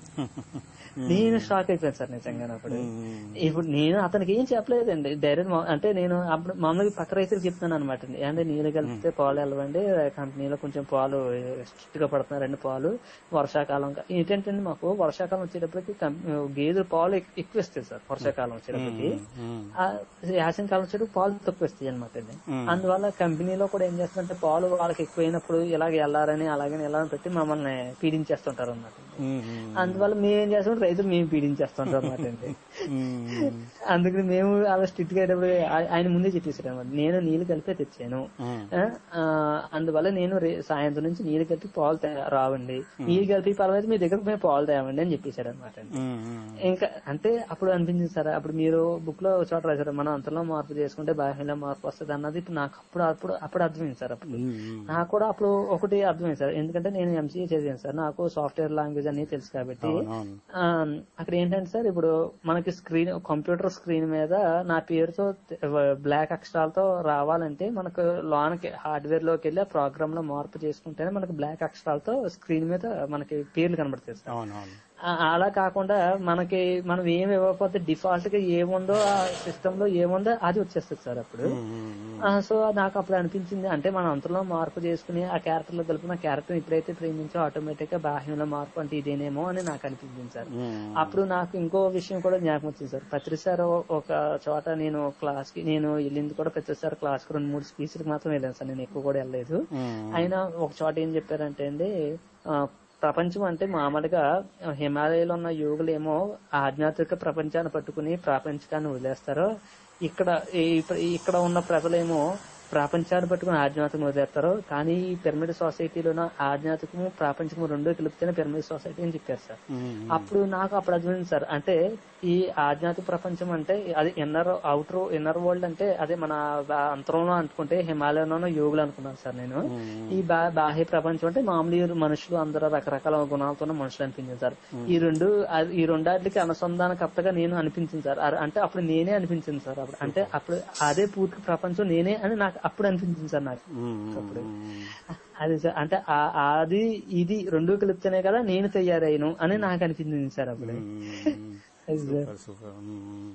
నేను షాక్ అయిపోయాను సార్ నిజంగా అప్పుడు ఉమ్, ఇప్పుడు నేను అతనికి ఏం చెప్పలేదండి డైరెక్ట్ మా- అంటే నేను అప్పుడు మామూలుగా పక్క రైతులకు చెప్తున్నాను అనమాట అంటే నీళ్ళు కలిపితే పాలు వెళ్ళవండి కంపెనీలో కొంచెం పాలు స్ట్రిక్ట్ గా పడుతున్నారండి పాలు వర్షాకాలం కా- ఏంటంటే మాకు వర్షాకాలం వచ్చేటప్పటికి కంపెనీ గేదెలు పాలు ఎక్- ఎక్కువ ఇస్తాయి సార్ వర్షాకాలం వచ్చేటప్పటికి ఉమ్, ఆ యాసం కాలం వచ్చేటప్పుడు పాలు తక్కువ ఇస్తాయి అనమాట అండి ఉమ్. అందువల్ల కంపెనీలో కూడా ఏం చేస్తుందంటే పాలు వాళ్ళకి ఎక్కువైనప్పుడు ఇలాగ వెళ్ళారని అలాగని ఎలా పెట్టి మమ్మల్ని పీడించేస్తుంటారు అనమాట ఉమ్, ఉమ్, అందువల్ల మేము ఏం చేస్తాం రైతులు మేము పీడించేస్తుంటాం అనమాట అండి ఉమ్, అందుకని మేము అలా స్ట్రిక్ట్ గా అయ్యేటప్పుడు ఆయ- ఆయన ముందే చెప్పేసాడు అనమాట నేను నీళ్లు కలిపే తెచ్చాను ఉమ్, ఆ, ఆ, అందువల్ల నేను రే- సాయంత్రం నుంచి నీళ్లు కలిపి పాలు తే- రావండి నీళ్లు కలిపి పర్వాలేదు మీ దగ్గరకు మేము పాలు తేవండి అని చెప్పేశాడు అనమాట ఉమ్, ఉమ్. ఇంకా అంటే అప్పుడు అనిపించింది సార్ అప్పుడు మీరు బుక్ లో ఒక చోట రాశారు మనం అంతలో మార్పు చేసుకుంటే బాహ్యంలో మార్పు వస్తుంది అన్నది ఇప్పుడు నాకు అప్పుడు అప్పుడు అప్పుడు అర్థమైంది సార్ అప్పుడు ఉమ్, ఉమ్. నాకు కూడా అప్పుడు ఒకటి అర్థమైంది సార్ ఎందుకంటే నేను ఎంసీఏ చదివాను సార్ నాకు సాఫ్ట్వేర్ లాంగ్వేజ్ అన్ని తెలుసు కాబట్టి అవునవును ఆ, అక్కడ ఏంటంటే సార్ ఇప్పుడు మనకి స్క్రీన్ కంప్యూటర్ స్క్రీన్ మీద నా పేరుతో బ్లాక్ అక్షరాలతో రావాలంటే మనకు లోనకి హార్డ్వేర్ లోకి వెళ్ళి ఆ ప్రోగ్రామ్ లో మార్పు చేసుకుంటేనే మనకి బ్లాక్ అక్షరాలతో స్క్రీన్ మీద మనకి పేర్లు కనబడతాయి సార్ అవునవును ఆ- అలా కాకుండా మనకి మనం ఏం ఇవ్వకపోతే డిఫాల్ట్ గా ఏముందో ఆ సిస్టమ్ లో ఏముందో అది వచ్చేస్తుంది సార్ అప్పుడు ఉమ్, ఉమ్, ఉమ్. ఆ, సో నాకు అప్పుడు అనిపించింది అంటే మన అంతలో మార్పు చేసుకుని ఆ క్యారెక్టర్ లో కలిపిన క్యారెక్టర్ ఎప్పుడైతే ప్రేమించో ఆటోమేటిక్ గా బాహ్యంలో మార్పు అంటే ఇదేనేమో అని నాకు అనిపించింది సార్ ఉమ్, అప్పుడు నాకు ఇంకో విషయం కూడా జ్ఞాపకం వచ్చింది సార్ పత్రి సార్ ఒక చోట నేను క్లాస్ కి నేను వెళ్ళింది కూడా పత్రి సార్ క్లాస్ కి రెండు మూడు స్పీచ్లకు మాత్రం వెళ్ళాను సార్ నేను ఎక్కువ కూడా వెళ్ళలేదు ఉమ్, ఆయన ఒక చోట ఏం చెప్పారంటే అండి ఆ, ప్రపంచం అంటే మామూలుగా హిమాలయాలో ఉన్న యోగులేమో ఆధ్యాత్మిక ప్రపంచాన్ని పట్టుకుని ప్రాపంచికాన్ని వదిలేస్తారు ఇక్కడ ఈ- ఇక్కడ ఉన్న ప్రజలేమో ప్రాపంచాన్ని పట్టుకుని ఆధ్యాత్మికం వదిలేస్తారు కానీ ఈ పిరమిడ్ సొసైటీలో ఆధ్యాత్మికము ప్రాపంచకము రెండో కలిపితేనే పిరమిడ్ సొసైటీ అని చెప్పారు సార్ ఉమ్, అప్పుడు నాకు అప్పుడు అర్థమైంది సార్ అంటే ఈ ఆధ్యాత్మిక ప్రపంచం అంటే అది ఇన్నర్ అవుటర్ ఇన్నర్ వరల్డ్ అంటే అదే మన బా- అంతరంలో అనుకుంటే హిమాలయంలోనూ యోగులు అనుకున్నాను సార్ నేను ఈ బా- బాహ్య ప్రపంచం అంటే మామూలు ఈ మనుషులు అందరూ రకరకాల గుణాలతో ఉన్న మనుషులు అనిపించింది సార్ ఈ రెండు అది- ఈ రెండాటికి అనుసంధానకర్తగా నేను అనిపించింది సార్ అర- అంటే అప్పుడు నేనే అనిపించింది సార్ అప్పుడు అంటే అప్పుడు అదే పూర్తి ప్రపంచం నేనే అని నాకు అప్పుడు అనిపించింది సార్ నాకు ఉమ్, ఉమ్, ఉమ్. అది సార్ అంటే ఆ- అది ఇది రెండు కలిపితేనే కదా నేను తయారైను అని నాకు అనిపించింది సార్ అప్పుడు ఉమ్, అది సార్. సూపర్ సూపర్ ఉమ్,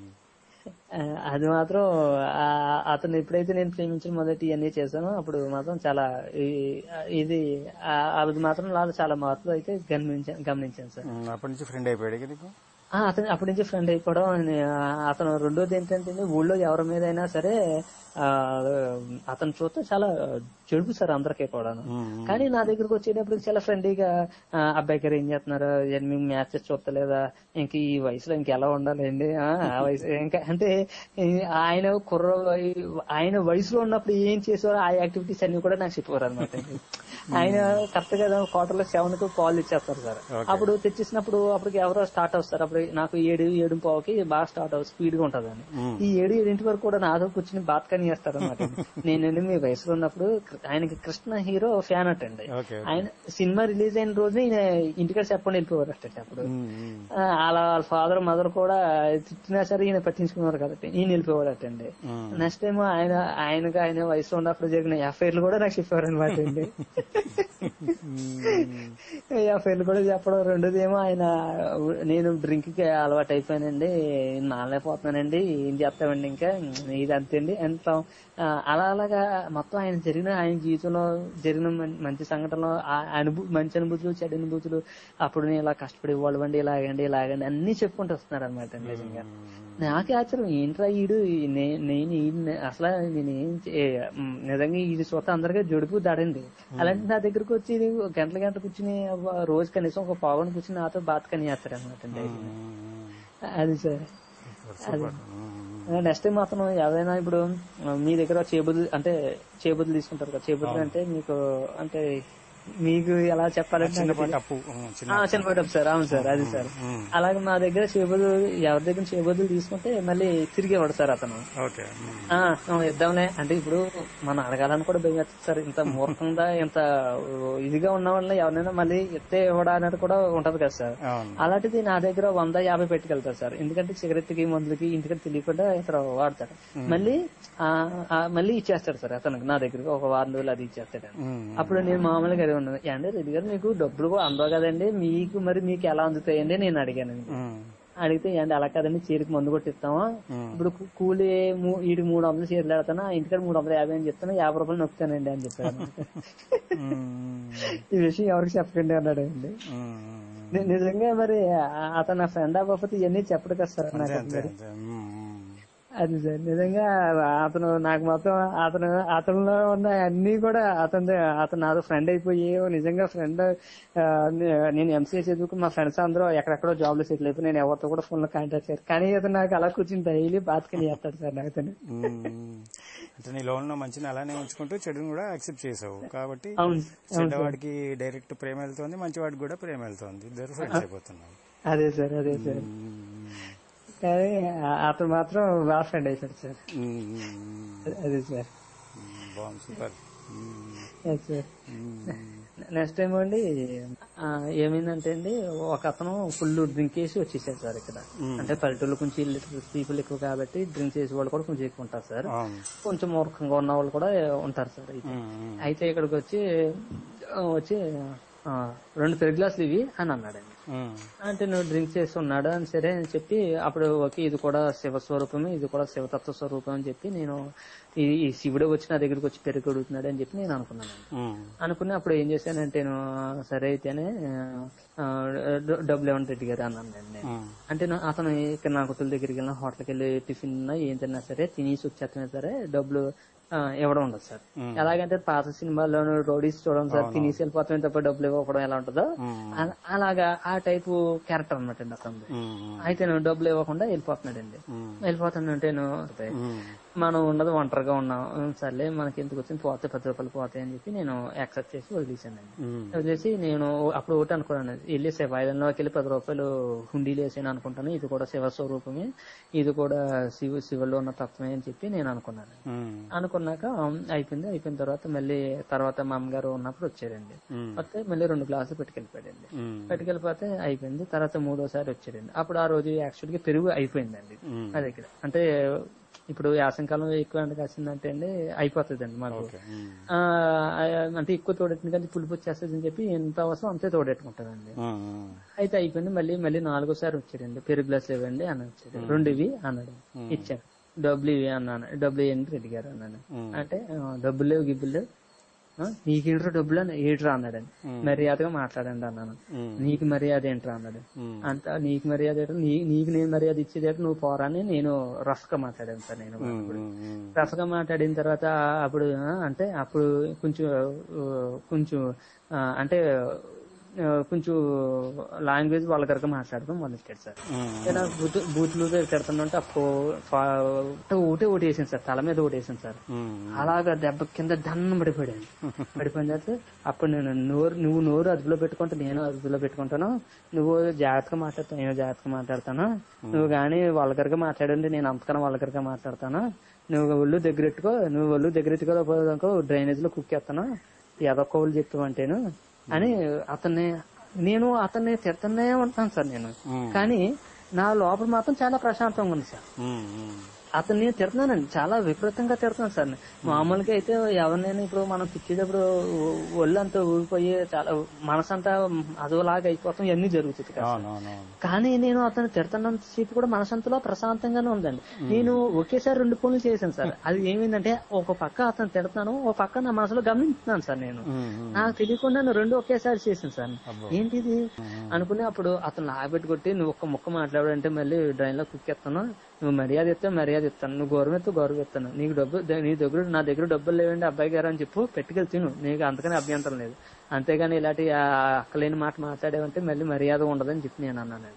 ఆ, అది మాత్రం ఆ, అతను ఎప్పుడైతే నేను ప్రేమించిన మొదటి ఇవన్నీ చేశానో అప్పుడు మాత్రం చాలా ఈ- ఇది ఆ, అది మాత్రం నాలో చాలా మార్పులు అయితే గమనించాను గమనించాను సార్ ఉమ్, అప్పటి నుంచి ఫ్రెండ్ అయిపోయాడు కదా నీకు ఆ, అతను అప్పటి నుంచి ఫ్రెండ్ అయిపోవడం ఆ, అతను రెండోది ఏంటంటే ఊళ్ళో ఎవరి మీద అయినా సరే ఆ, అతను చూస్తే చాలా చెడుపు సార్ అందరికీ కూడాను ఉమ్, కానీ నా దగ్గరకు వచ్చేటప్పుడు చాలా ఫ్రెండ్లీగా ఆ, అబ్బాయి గారు ఏం చేస్తున్నారు ఏంటి మీకు మ్యాచెస్ చూస్తలేదా ఇంక ఈ వయసులో ఇంకెలా ఉండాలండి ఆ ఆ వయసు ఇంకా అంటే ఈ ఆయన కుర్ర వయ- ఆయన వయసులో ఉన్నప్పుడు ఏం చేసేవారు ఆ యాక్టివిటీస్ అన్ని కూడా నాకు చెప్పేవారు అనమాట ఆయన కరెక్ట్ గా క్వార్టర్ లో సెవెన్ కు కాల్ ఇచ్చేస్తారు సార్ Okay. అప్పుడు తెచ్చేసినప్పుడు అప్పటికి ఎవరో స్టార్ట్ అవుతారు అప్పుడు నాకు ఏడు ఏడు పావుకి బాగా స్టార్ట్ అవుతుంది స్పీడ్ గా ఉంటది అని ఉమ్, ఈ ఏడు ఏడింటి వరకు కూడా నాతో కూర్చుని బాత్కని చేస్తారు అనమాట నేను మీ వయసులో ఉన్నప్పుడు ఆయనకి కృష్ణ హీరో ఫ్యాన్ అట్టండి ఓకే ఆయన సినిమా రిలీజ్ అయిన రోజు ఈయన ఇంటికాడ చెప్పండి వెళ్ళిపోవారు అట్టండి అప్పుడు ఉమ్, ఉమ్. ఆ, అలా వాళ్ళ ఫాదర్ మదర్ కూడా తిట్టినా సరే ఈయన పట్టించుకున్నారు కాబట్టి ఈయన వెళ్ళిపోవాడు అట్టండి ఉమ్. నెక్స్ట్ టైం ఆయన ఆయనకు ఆయన వయసులో ఉన్నప్పుడు జరిగిన ఎఫ్ఐఆర్లు కూడా నాకు చెప్పారు అనమాట అండి ఎఫ్ఐఆర్లు కూడా చెప్పడం రెండోది ఏమో ఆయన నేను డ్రింక్ కి అలవాటు అయిపోయానండి నానలేకపోతున్నానండి ఏం చేస్తామండి ఇంకా ఇది అంతేండి ఎంత ఆ, అలా అలాగా మొత్తం ఆయన జరిగిన ఆయన జీవితంలో జరిగిన మం- మంచి సంఘటనలు ఆ అనుభూ మంచి అనుభూతులు చెడు అనుభూతులు అప్పుడు నేను ఇలా కష్టపడి ఇవ్వాలండి ఇలాగండి ఇలాగండి అన్ని చెప్పుకుంటూ వస్తున్నారు అనమాట నిజంగా నాకే ఆశ్చర్యం ఏంట్రా ఈడు ఈ- నే- నేను ఈయన్ని అసలు నేను ఏం చే- మ్, నిజంగా ఇది చూస్తే అందరికీ జడుపు దాడండి అలాంటి నా దగ్గరకు వచ్చి ఇది గంటల గంట కూర్చుని అవ్వ, రోజు కనీసం ఒక పావుని కూర్చుని నాతో బాత్ కని చేస్తారు అనమాట ఉమ్, అది sir super super next time మాత్రం ఎవరైనా ఇప్పుడు మీ దగ్గర చేబుదులు అంటే చేబుదులు తీసుకుంటారు కదా చేబుదులు అంటే మీకు అంటే మీకు ఎలా చెప్పాలంటే నాకు చిన్నపాటి తెలియదు. అప్పు ఉమ్, చిన్న ఆ, చిన్నపాటి సార్ అవును సార్ అది సార్ ఉమ్, అలాగే మా దగ్గర చేబుదులు ఎవరి దగ్గర చేబుదులు తీసుకుంటే మళ్ళీ తిరిగి ఇవ్వడు సార్ అతను ఓకే ఉమ్, ఆ, ఆ, ఇద్దాంలే అంటే ఇప్పుడు మనం అడగాలని కూడా భయం వేస్తుంది సార్ ఇంత మూర్ఖంగా ఇంత ఇదిగా ఉన్న వాళ్ళని ఎవరైనా మళ్ళీ ఎత్తే ఇవ్వడా అనేది కూడా ఉంటది కదా సార్ అవును అలాంటిది నా దగ్గర వంద యాభై పెట్టుకెళ్తారు సార్ ఎందుకంటే సిగరెట్ కి మందులకి ఇంటికి తెలియకుండా ఇతను వాడతాడు మళ్ళీ ఆ, ఆ, మళ్ళీ ఇచ్చేస్తాడు సార్ అతనికి నా దగ్గర ఒక వారం రోజులు అది ఇచ్చేస్తాడు ఉమ్, అప్పుడు నేను మామూలుగా అడిగి ఉన్నాను ఏండి రెడ్డి గారు మీకు డబ్బులు కూడా అందవు కదండి మీకు మరి మీకు ఎలా అందుతాయండి నేను అడిగాను ఉమ్, అడిగితే ఏంటి అలా కదండి చీరకి మందు కొట్టిస్తాము ఉమ్. ఇప్పుడు కు- కూలి మూ- వీటికి మూడు వందలు చీరలు పెడతాను ఇంటికాడ మూడు వందల యాభై అని చెప్తాను యాభై రూపాయలు నొక్కుతానండి అని చెప్పాను ఉమ్, ఈ విషయం ఎవరికి చెప్పకండి అన్నాడు అండి ఉమ్, ని- నిజంగా మరి ఆ- అతను నా ఫ్రెండ్ అవ్వకపోతే ఇవన్నీ చెప్పడు కదా సార్ అంతే నాకు అంతే మరి. అంతే ఉమ్, ఉమ్. అది సార్ నిజంగా అతను నాకు మొత్తం అతను అతనిలో ఉన్న అన్ని కూడా అతని అతను నాతో ఫ్రెండ్ అయిపోయి నిజంగా ఫ్రెండ్ నేను ఎంసీఏ చదువుకుని మా ఫ్రెండ్స్ అందరూ ఎక్కడెక్కడో జాబ్లు సెటిల్ అయిపోయి నేను ఎవరితో కూడా ఫోన్ లో కాంటాక్ట్ చేయరు కానీ అతను నాకు అలా కూర్చుని డైలీ బాత్కని చేస్తాడు సార్ నాకు అతను ఉమ్. అంటే నీ లోన్ లో మంచిని అలానే ఉంచుకుంటూ చెడుని కూడా యాక్సెప్ట్ చేసావు కాబట్టి అవును అవును సార్ చెడ్డవాడికి డైరెక్ట్ ప్రేమ వెళ్తోంది మంచివాడికి కూడా ప్రేమ వెళ్తోంది ఇద్దరు ఫ్రెండ్స్ అయిపోతున్నారు అదే సార్ అదే సార్ ఉమ్, కానీ ఆ- అతను మాత్రం బాగా ఫ్రెండ్ అయిపోయాడు సార్ ఉమ్, ఉమ్, అదే సార్ ఉమ్, బాగుంది సూపర్ ఉమ్, అదే సార్ ఉమ్, నెక్స్ట్ టైం అండి ఆ, ఏమైందంటే అండి ఒక అతను ఫుల్ డ్రింక్ చేసి వచ్చేసాడు సార్ ఇక్కడ మ్మ్. అంటే పల్లెటూళ్ళు కొంచెం పీపుల్ ఎక్కువ కాబట్టి డ్రింక్ చేసే వాళ్ళు కూడా కొంచెం ఎక్కువ ఉంటారు సార్ అవును కొంచెం మూర్ఖంగా ఉన్న వాళ్ళు కూడా ఉంటారు సార్ అయితే ఉమ్, ఉమ్, అయితే ఇక్కడికి వచ్చి ఆ, వచ్చి ఆ, రెండు పెరుగు గ్లాసులు ఇవి అని అన్నాడండి ఉమ్, అంటే నువ్వు డ్రింక్ చేసి ఉన్నాడు అని సరే అని చెప్పి అప్పుడు ఓకే ఇది కూడా శివ స్వరూపమే ఇది కూడా శివతత్వ స్వరూపం అని చెప్పి నేను ఈ ఈ శివుడే వచ్చి నా దగ్గరికి వచ్చి పెరుగు అడుగుతున్నాడు అని చెప్పి నేను అనుకున్నాను ఉమ్, అనుకుని అప్పుడు ఏం చేశానంటే నేను సరే అయితేనే ఆ, డ- డబ్బులు ఏమన్నా రెడ్డి గారు అన్నాను నేను ఉమ్, అంటే నా- అతను ఇక్కడ నా కుటుంబ దగ్గరికి వెళ్ళిన హోటల్కి వెళ్ళి టిఫిన్ ఉన్నా ఏం తిన్నా సరే తినేసి వచ్చేస్తున్నా సరే డబ్బులు ఆ, ఇవ్వడం ఉండదు సార్ ఉమ్, ఎలాగంటే పాత సినిమాల్లోనూ రోడీస్ చూడడం సార్ తినేసి వెళ్ళిపోతాం తప్ప డబ్బులు ఇవ్వకపోవడం ఎలా ఉంటుందో ఉమ్, అలా- అలాగా ఆ టైపు క్యారెక్టర్ అనమాట అండి అతను ఉమ్, ఉమ్, అయితే నేను డబ్బులు ఇవ్వకుండా వెళ్ళిపోతున్నాడండి ఉమ్, వెళ్ళిపోతానంటే నేను ఉమ్, మనం ఉన్నది ఒంటరిగా ఉన్నాం ఉం, సర్లే మనకి ఎందుకు వచ్చింది పోతే పది రూపాయలు పోతాయి అని చెప్పి నేను యాక్సెప్ట్ చేసి వదిలేసానండి ఉమ్, వదిలేసి నేను అప్పుడు ఒకటి అనుకున్నాను వెళ్ళి శివాయుధంలోకి వెళ్ళి పది రూపాయలు హుండీలు వేసాను అనుకుంటాను ఇది కూడా శివ స్వరూపమే ఇది కూడా శివ శివుల్లో ఉన్న తత్వమే అని చెప్పి నేను అనుకున్నాను ఉమ్, అనుకున్నాక ఉం, అయిపోయింది అయిపోయిన తర్వాత మళ్ళీ తర్వాత మా అమ్మగారు ఉన్నప్పుడు వచ్చారండి ఉమ్, వస్తే మళ్ళీ రెండు గ్లాసులు పెట్టుకెళ్ళిపోయాడండి ఉమ్, పెట్టుకెళ్ళిపోతే అయిపోయింది తర్వాత మూడోసారి వచ్చాడండి అప్పుడు ఆ రోజు యాక్చువల్ గా పెరుగు అయిపోయిందండి ఉమ్, నా దగ్గర అంటే ఇప్పుడు యాసంకాలం ఎక్కువ ఎండ కాసిందంటే అండి అయిపోతుంది అండి మాకు ఓకే ఉమ్, ఆ, అంటే ఎక్కువ తోడెట్టిన కానీ పులుపు వచ్చేస్తుంది అని చెప్పి ఎంత అవసరం అంతే తోడెట్టుకుంటానండి ఉమ్, ఉమ్, అయితే అయిపోయింది మళ్ళీ మళ్ళీ నాలుగోసారి వచ్చాడండి పెరుగు గ్లాస్ ఇవ్వండి అని వచ్చాడు రెండు ఇవి అన్నాడు ఇచ్చాను డబ్బులు ఇవి అన్నాను డబ్బులు ఇవ్వండి రెడ్డి గారు అన్నాను ఉమ్, అంటే ఆ, డబ్బులు లేవు గిబ్బులు లేవు ఆ, నీకేంట్రా డబ్బులు అని ఏట్రా అన్నాడండి ఉమ్. మర్యాదగా మాట్లాడండి అన్నాను ఉమ్, నీకు మర్యాద ఏంట్రా అన్నాడు ఉమ్, అంత నీకు మర్యాద ఏంటో నీ నీకు నేను మర్యాద ఇచ్చేది ఏంటో నువ్వు పోరా అని నేను రఫ్ గా మాట్లాడాను సార్ నేను ఉమ్, ఉమ్, ఉమ్, రఫ్ గా మాట్లాడిన తర్వాత అప్పుడు ఆ, అంటే అప్పుడు కొంచెం ఆ, కొంచెం ఆ, అంటే ఆ, కొంచెం లాంగ్వేజ్ వాళ్ళ కనుక మాట్లాడడం మొదలెట్టాడు సార్ ఉమ్, నేను బూత్ బూత్లు తిడుతుంటే అప్పుడు ఫా- ఒకటే ఒకటి వేసాను సార్ తల మీద ఒకటి వేసాను సార్ ఉమ్, అలాగా దెబ్బ కింద దన్నం పడిపోయాడు పడిపోయిన తర్వాత అప్పుడు నేను నోరు నువ్వు నోరు అదుపులో పెట్టుకుంటే నేను అదుపులో పెట్టుకుంటాను నువ్వు జాగ్రత్తగా మాట్లాడతావు నేను జాగ్రత్తగా మాట్లాడతాను నువ్వు కానీ వాళ్ళకరగా మాట్లాడండి నేను అంతకన్నా వాళ్ళకరగా మాట్లాడతాను నువ్వు ఒళ్ళు దగ్గరెట్టుకో నువ్వు ఒళ్ళు దగ్గరెట్టుకోలేకపోయాకో డ్రైనేజ్ లో కుక్కేస్తాను ఎదకోళ్ళు చెప్తావంటేను అని అతన్ని నేను అతన్ని తిడుతూనే ఉంటాను సార్ నేను ఉమ్, కానీ నా లోపల మాత్రం చాలా ప్రశాంతంగా ఉంది సార్ ఉమ్, ఉమ్, అతన్ని నేను తిడుతున్నానండి చాలా విపరీతంగా తిడుతున్నాను సార్ మామూలుగా అయితే ఎవరినైనా ఇప్పుడు మనం తిట్టేటప్పుడు ఒళ్ళు అంతా ఊగిపోయి చాలా మనసంతా అదోలాగా అయిపోతాం ఇవన్నీ జరుగుతుంది కదా అవును అవును అవును కానీ నేను అతను తిడుతున్నంత సేపు కూడా మనసంతలో ప్రశాంతంగానే ఉందండి నేను ఒకేసారి రెండు పనులు చేశాను సార్ అది ఏమైందంటే ఒక పక్క అతను తిడుతున్నాను ఒక పక్క నా మనసులో గమనిస్తున్నాను సార్ నేను ఉమ్, ఉమ్, నాకు తెలియకుండా నేను రెండు ఒకేసారి చేశాను సార్ అబ్బో. ఏంటిది ఉమ్, అనుకుని అప్పుడు అతను లాగబెట్టి కొట్టి నువ్వు ఒక్క ముక్క మాట్లాడంటే మళ్ళీ డ్రైన్ లో కుక్కేస్తాను నువ్వు మర్యాద ఇస్తే మర్యాద ఇస్తాను నువ్వు గౌరవం ఇస్తే గౌరవం ఇస్తాను నీకు డబ్బు ద- నీ దగ్గర నా దగ్గర డబ్బులు లేవండి అబ్బాయి గారు అని చెప్పు పెట్టుకెళ్ళి తిను నీకు అంతకని అభ్యంతరం లేదు అంతేగాని ఇలాంటి ఆ అక్కలేని మాట మాట్లాడేవంటే మళ్ళీ మర్యాద ఉండదని చెప్పి నేను అన్నాను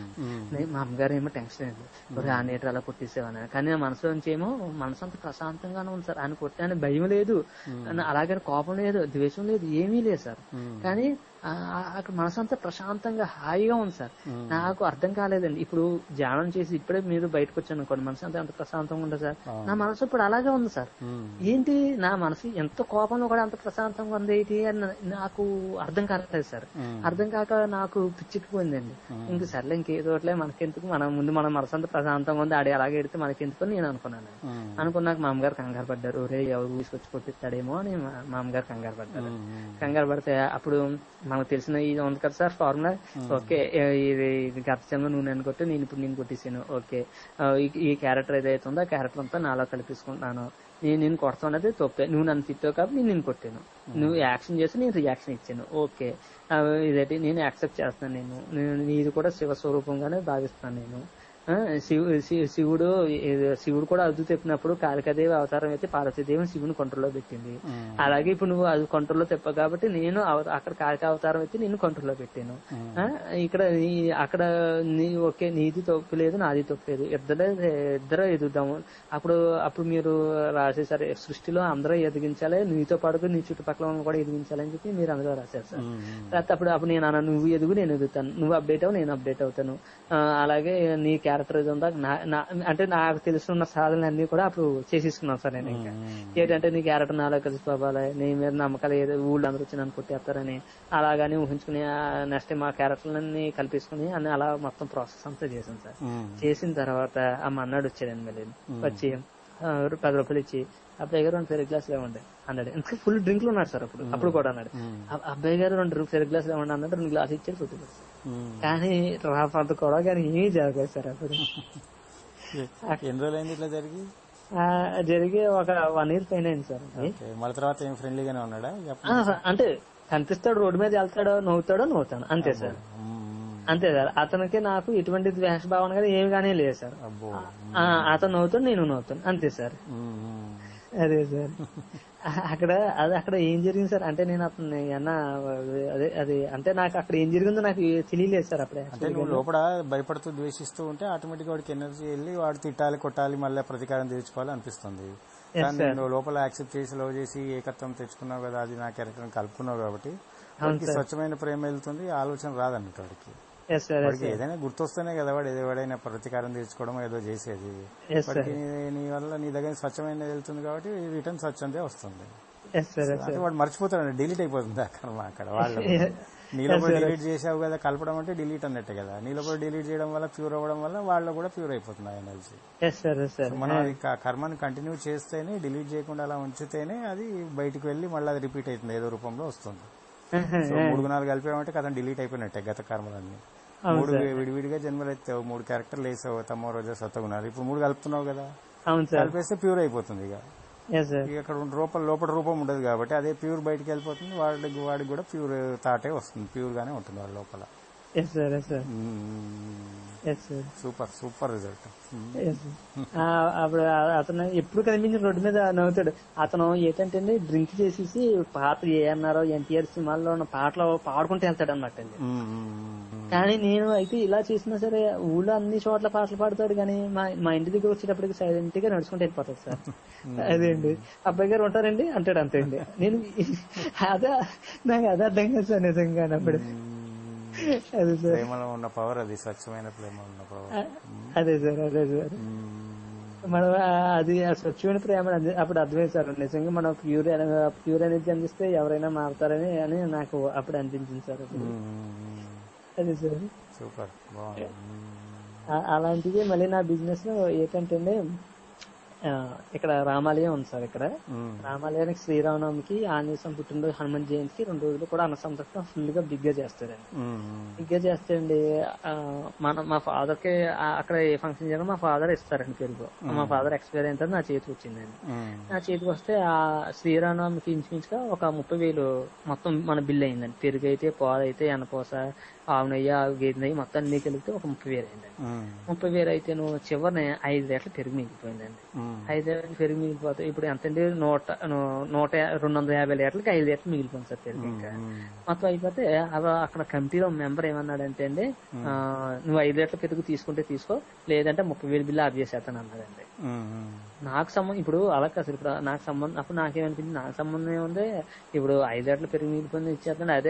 నే- మా అమ్మగారు ఏమో టెన్షన్ అయింది ఒరే ఆ నీటర్ అలా కొట్టేసేవని కానీ నా మనసులో నుంచి ఏమో మనసు అంత ప్రశాంతంగానే ఉంది సార్ ఆయన కొట్టాను భయం లేదు అని అలాగే కోపం లేదు ద్వేషం లేదు ఏమీ లేదు సార్ కానీ ఆ, ఆ, అక్కడ మనసు అంతా ప్రశాంతంగా హాయిగా ఉంది సార్ నాకు అర్థం కాలేదండి ఇప్పుడు ధ్యానం చేసి ఇప్పుడే మీరు బయటకు వచ్చాను అనుకోండి మనసు అంతా ఎంత ప్రశాంతంగా ఉంటుంది సార్ నా మనసు ఇప్పుడు అలాగే ఉంది సార్ ఏంటి నా మనసు ఎంత కోపంలో కూడా అంత ప్రశాంతంగా ఉంది ఏంటి అని నా- నాకు అర్థం కాలేదు సార్ అర్థం కాక నాకు పిచ్చిక్కిపోయిందండి ఇంక సర్లే ఇంకేదోట్లే మనకెందుకు మనం ముందు మన మనసు అంత ప్రశాంతంగా ఉంది ఆడి అలాగే ఎడితే మనకెందుకు అని నేను అనుకున్నాను అనుకున్నాక మా అమ్మగారు కంగారు పడ్డారు ఒరే ఎవరు తీసుకొచ్చి కొట్టిస్తాడేమో అని మా మా అమ్మగారు కంగారు పడ్డారు కంగారు పడితే అప్పుడు మనకు తెలిసిన ఇది ఉంది కదా సార్ ఫార్ములా ఓకే ఏ- ఇది ఇది గత జన్మ నువ్వు నన్ను కొట్టి నేను ఇప్పుడు నేను కొట్టేసాను ఓకే ఆ, ఈ- ఈ క్యారెక్టర్ ఏదైతే ఉందో ఆ క్యారెక్టర్ అంతా నాలో కలిపేసుకుంటున్నాను నేను నేను కొడుతున్నది తప్పే నువ్వు నన్ను తిట్టావు కాబట్టి నేను నేను కొట్టాను నువ్వు యాక్షన్ చేసి నేను రియాక్షన్ ఇచ్చాను ఓకే ఆ, ఇదేంటి నేను యాక్సెప్ట్ చేస్తాను నేను నేను నీది కూడా శివ స్వరూపంగానే భావిస్తాను నేను ఆ, శివు శి- శివుడు ఇది- శివుడు కూడా అద్దు తెప్పినప్పుడు కాళికాదేవి అవతారం అయితే పార్వతీదేవి శివుని కంట్రోల్లో పెట్టింది అలాగే ఇప్పుడు నువ్వు అది కంట్రోల్లో తెప్ప కాబట్టి నేను అవ- అక్కడ కాళిక అవతారం అయితే నేను కంట్రోల్లో పెట్టాను ఆ, ఇక్కడ నీ- అక్కడ నీ ఓకే నీది తప్పు లేదు నాది తప్పు లేదు ఇద్దరే ఇద్దరు ఎదుగుదాము అప్పుడు అప్పుడు మీరు రాసేసారు సృష్టిలో అందరూ ఎదిగించాలి నీతో పాటు నీ చుట్టుపక్కల వాళ్ళని కూడా ఎదిగించాలి అని చెప్పి మీరు అందులో రాశారు సార్ తర్వాత అప్పుడు అప్పుడు నేను అన్నా నువ్వు ఎదుగు నేను ఎదుగుతాను నువ్వు అప్డేట్ అవ్వు నేను అప్డేట్ అవుతాను ఆ, అలాగే నీ క్యారెక్టర్ ఏది ఉందా నా- నా- అంటే నాకు తెలుసున్న సాధనలు అన్ని కూడా అప్పుడు చేసేసుకున్నాను సార్ నేను ఇంకా ఏంటంటే నీ క్యారెక్టర్ నాలో కలిసిపోవాలి నీ మీద నమ్మకాలు ఏదో ఊళ్ళో అందరూ వచ్చి నన్ను కొట్టేస్తారని అలాగని ఊహించుకుని నెక్స్ట్ మా క్యారెక్టర్లన్నీ కల్పించుకుని అని అలా మొత్తం ప్రాసెస్ అంతా చేశాను సార్ చేసిన తర్వాత ఆ మన్నాడు వచ్చాడండి మళ్ళీ వచ్చి ఆ, పది రూపాయలు ఇచ్చి అబ్బాయి గారు రెండు పెరుగు గ్లాసులు ఇవ్వండి అన్నాడు ఇంకా ఫుల్ డ్రింక్లు ఉన్నాడు సార్ అప్పుడు అప్పుడు కూడా అన్నాడు ఆ- అబ్బాయి గారు రెండు పెరుగు గ్లాసులు ఇవ్వండి అన్నాడు రెండు గ్లాసు ఇచ్చారు కొట్టి కానీ రాఫంత కూడా కానీ ఏమీ జరగదు సార్ అప్పుడు ఎన్ని రోజులైంది ఇట్లా జరిగి ఆ, జరిగి ఒక వన్ ఇయర్ పైన అయింది సార్ అది. ఓకే. మళ్ళీ తర్వాత ఏం ఫ్రెండ్లీగానే ఉన్నాడా ఆ, అంటే కనిపిస్తాడు రోడ్డు మీద వెళ్తాడో నవ్వుతాడో నవ్వుతాను అంతే సార్ అంతే సార్ అతనికి నాకు ఎటువంటి ద్వేష భావన కానీ ఏమి కానీ లేదు సార్ అబ్బో ఆ, అతను నవ్వుతాడు నేను నవ్వుతాను అంతే సార్ మ్మ్. అదే సార్ అక్కడ అది అక్కడ ఏం జరిగింది సార్ అంటే నేను అతన్ని అన్న అదే అది అంటే నాకు అక్కడ ఏం జరిగిందో నాకు తెలియలేదు సార్ అప్పుడే అంటే నువ్వు లోపల భయపడుతూ ద్వేషిస్తూ ఉంటే ఆటోమేటిక్ వాడికి ఎనర్జీ వెళ్ళి వాడు తిట్టాలి కొట్టాలి మళ్ళీ ప్రతీకారం తీర్చుకోవాలి అనిపిస్తుంది కానీ నువ్వు లోపల యాక్సెప్ట్ చేసి లవ్ చేసి ఏకత్వం తెచ్చుకున్నావు కదా అది నా క్యారెక్టర్ కలుపుకున్నావు కాబట్టి వాడికి స్వచ్ఛమైన ప్రేమ వెళ్తుంది ఆలోచన రాదన్నట్టు వాడికి ఎస్ సార్ వాడికి ఏదైనా గుర్తొస్తేనే కదా వాడు ఏదో ఎవడైనా ప్రతీకారం తీర్చుకోవడం ఏదో చేసేది ఎస్ సార్ వాడికి నీ- నీ వల్ల నీ దగ్గర స్వచ్ఛమైన వెళ్తుంది కాబట్టి రిటర్న్ స్వచ్ఛందే వస్తుంది ఎస్ సార్ ఎస్ అంటే వాడు మర్చిపోతాడు డిలీట్ అయిపోతుంది ఆ కర్మ అక్కడ వాళ్ళు నీలో కూడా డిలీట్ చేసావు కదా కలపడం అంటే డిలీట్ అన్నట్టే కదా నీలో కూడా డిలీట్ చేయడం వల్ల ప్యూర్ అవ్వడం వల్ల వాళ్ళు కూడా ప్యూర్ అయిపోతుంది ఆ energy yes sir yes sir మనం అది క- కర్మని కంటిన్యూ చేస్తేనే డిలీట్ చేయకుండా అలా ఉంచితేనే అది బయటికి వెళ్ళి మళ్ళీ అది రిపీట్ అవుతుంది ఏదో రూపంలో వస్తుంది సో మూడు గుణాలు కలిపామంటే కథ డిలీట్ అయిపోయినట్టే గత కర్మలన్నీ మూడు విడివిడిగా జన్మలు ఎత్తావు మూడు క్యారెక్టర్లు వేసావు తమ్మో రోజు సత్త గుణాలు ఇప్పుడు మూడు కలుపుతున్నావు కదా అవును సార్ కలిపేస్తే ప్యూర్ అయిపోతుంది ఇక ఎస్ సార్ ఇక అక్కడ ఉన్న రూపం లోపల రూపం ఉండదు కాబట్టి అదే ప్యూర్ బయటికి వెళ్ళిపోతుంది వాడికి వాడికి కూడా ప్యూర్ తాటే వస్తుంది ప్యూర్ గానే ఉంటుంది వాళ్ళ లోపల yes sir yes sir yes sir super super result yes అప్పుడు ఆ- అతను ఎప్పుడు కనిపించిన రోడ్డు మీద నవ్వుతాడు అతను ఏంటంటే అండి డ్రింక్ చేసేసి పాటలు ఏ అన్నారో ఎన్టీఆర్ సినిమాల్లో ఉన్న పాటలు పాడుకుంటూ వెళ్తాడు అన్నట్టు అండి కానీ నేను అయితే ఇలా చేసినా సరే ఊళ్ళో అన్ని చోట్ల పాటలు పాడతాడు కానీ మా మా ఇంటి దగ్గర వచ్చేటప్పటికి సైలెంట్ గా నడుచుకుంటూ వెళ్ళిపోతాడు సార్ అదే అండి అబ్బాయి గారు ఉంటారండి అంటాడు అంతే అండి నేను అదే నాకు అదే అర్థం కాదు సార్ నిజంగా అప్పుడు అదే సార్ ప్రేమలో ఉన్న పవర్ అది స్వచ్ఛమైన ప్రేమ ఉన్న పవర్ అదే సార్ అదే సార్ మనం ఆ- అది ఆ స్వచ్ఛమైన ప్రేమ అది అప్పుడు అర్థమైంది సార్ నిజంగా మనం ప్యూర్ ప్యూర్ ఎనర్జీ అందిస్తే ఎవరైనా మారుతారని అని నాకు అప్పుడు అనిపించింది సార్ అప్పుడు అదే సార్ సూపర్ బాగుంది ఆ- అలాంటిది మళ్ళీ నా బిజినెస్ లో ఏంటంటే అండి, ఆ, ఇక్కడ రామాలయం ఉంది సార్ ఇక్కడ రామాలయానికి శ్రీరామనవమికి ఆంజనేయ స్వామి పుట్టినరోజు హనుమాన్ జయంతికి రెండు రోజులు కూడా అన్న సంతర్పణ ఫుల్ గా బిగ్ గా చేస్తారండి బిగ్ గా చేస్తారండి ఆ, మన మా ఫాదర్ కి ఆ, అక్కడ ఏ ఫంక్షన్ జరిగినా మా ఫాదర్ ఇస్తారండి పెరుగు మా ఫాదర్ ఎక్స్పైర్ అయిన తర్వాత నా చేతికి వచ్చిందండి నా చేతికి వస్తే ఆ శ్రీరామనవమికి ఇంచుమించుగా ఒక ముప్పై వేలు మొత్తం మన బిల్ అయిందండి పెరుగు అయితే పాలు అయితే ఎనపోస ఆవునయ్య ఆవు గేదె నెయ్యి మొత్తం అన్ని కలిపితే ఒక ముప్పై వేలు అయిందండి ఉమ్, ముప్పై వేలు అయితే నువ్వు చివరిని ఐదు లీటర్లు పెరుగు మిగిలిపోయిందండి ఉమ్, ఐదు లీటర్లు పెరుగు మిగిలిపోతే ఇప్పుడు ఎంతండి నూట ను- నూట యా- రెండు వందల యాభై లీటర్లకి ఐదు లీటర్లు మిగిలిపోయింది సార్ పెరుగు ఇంకా ఉమ్, మొత్తం అయిపోతే అవ- అక్కడ కమిటీలో మెంబర్ ఏమన్నాడంటే అండి ఆ, నువ్వు ఐదు లీటర్ల పెరుగు తీసుకుంటే తీసుకో లేదంటే ముప్పై వేలు బిల్లు ఆఫ్ చేసేస్తాను అన్నాడండి ఉమ్, ఉమ్, నాకు సంబంధం ఇప్పుడు అలా కాదు ఇప్పుడు నాకు సంబంధం అప్పుడు నాకేమనిపించింది నాకు సంబంధం ఏముంది ఇప్పుడు ఐదు గంటల పెరిగి మిగిలిపోయింది ఇచ్చేస్తాను అదే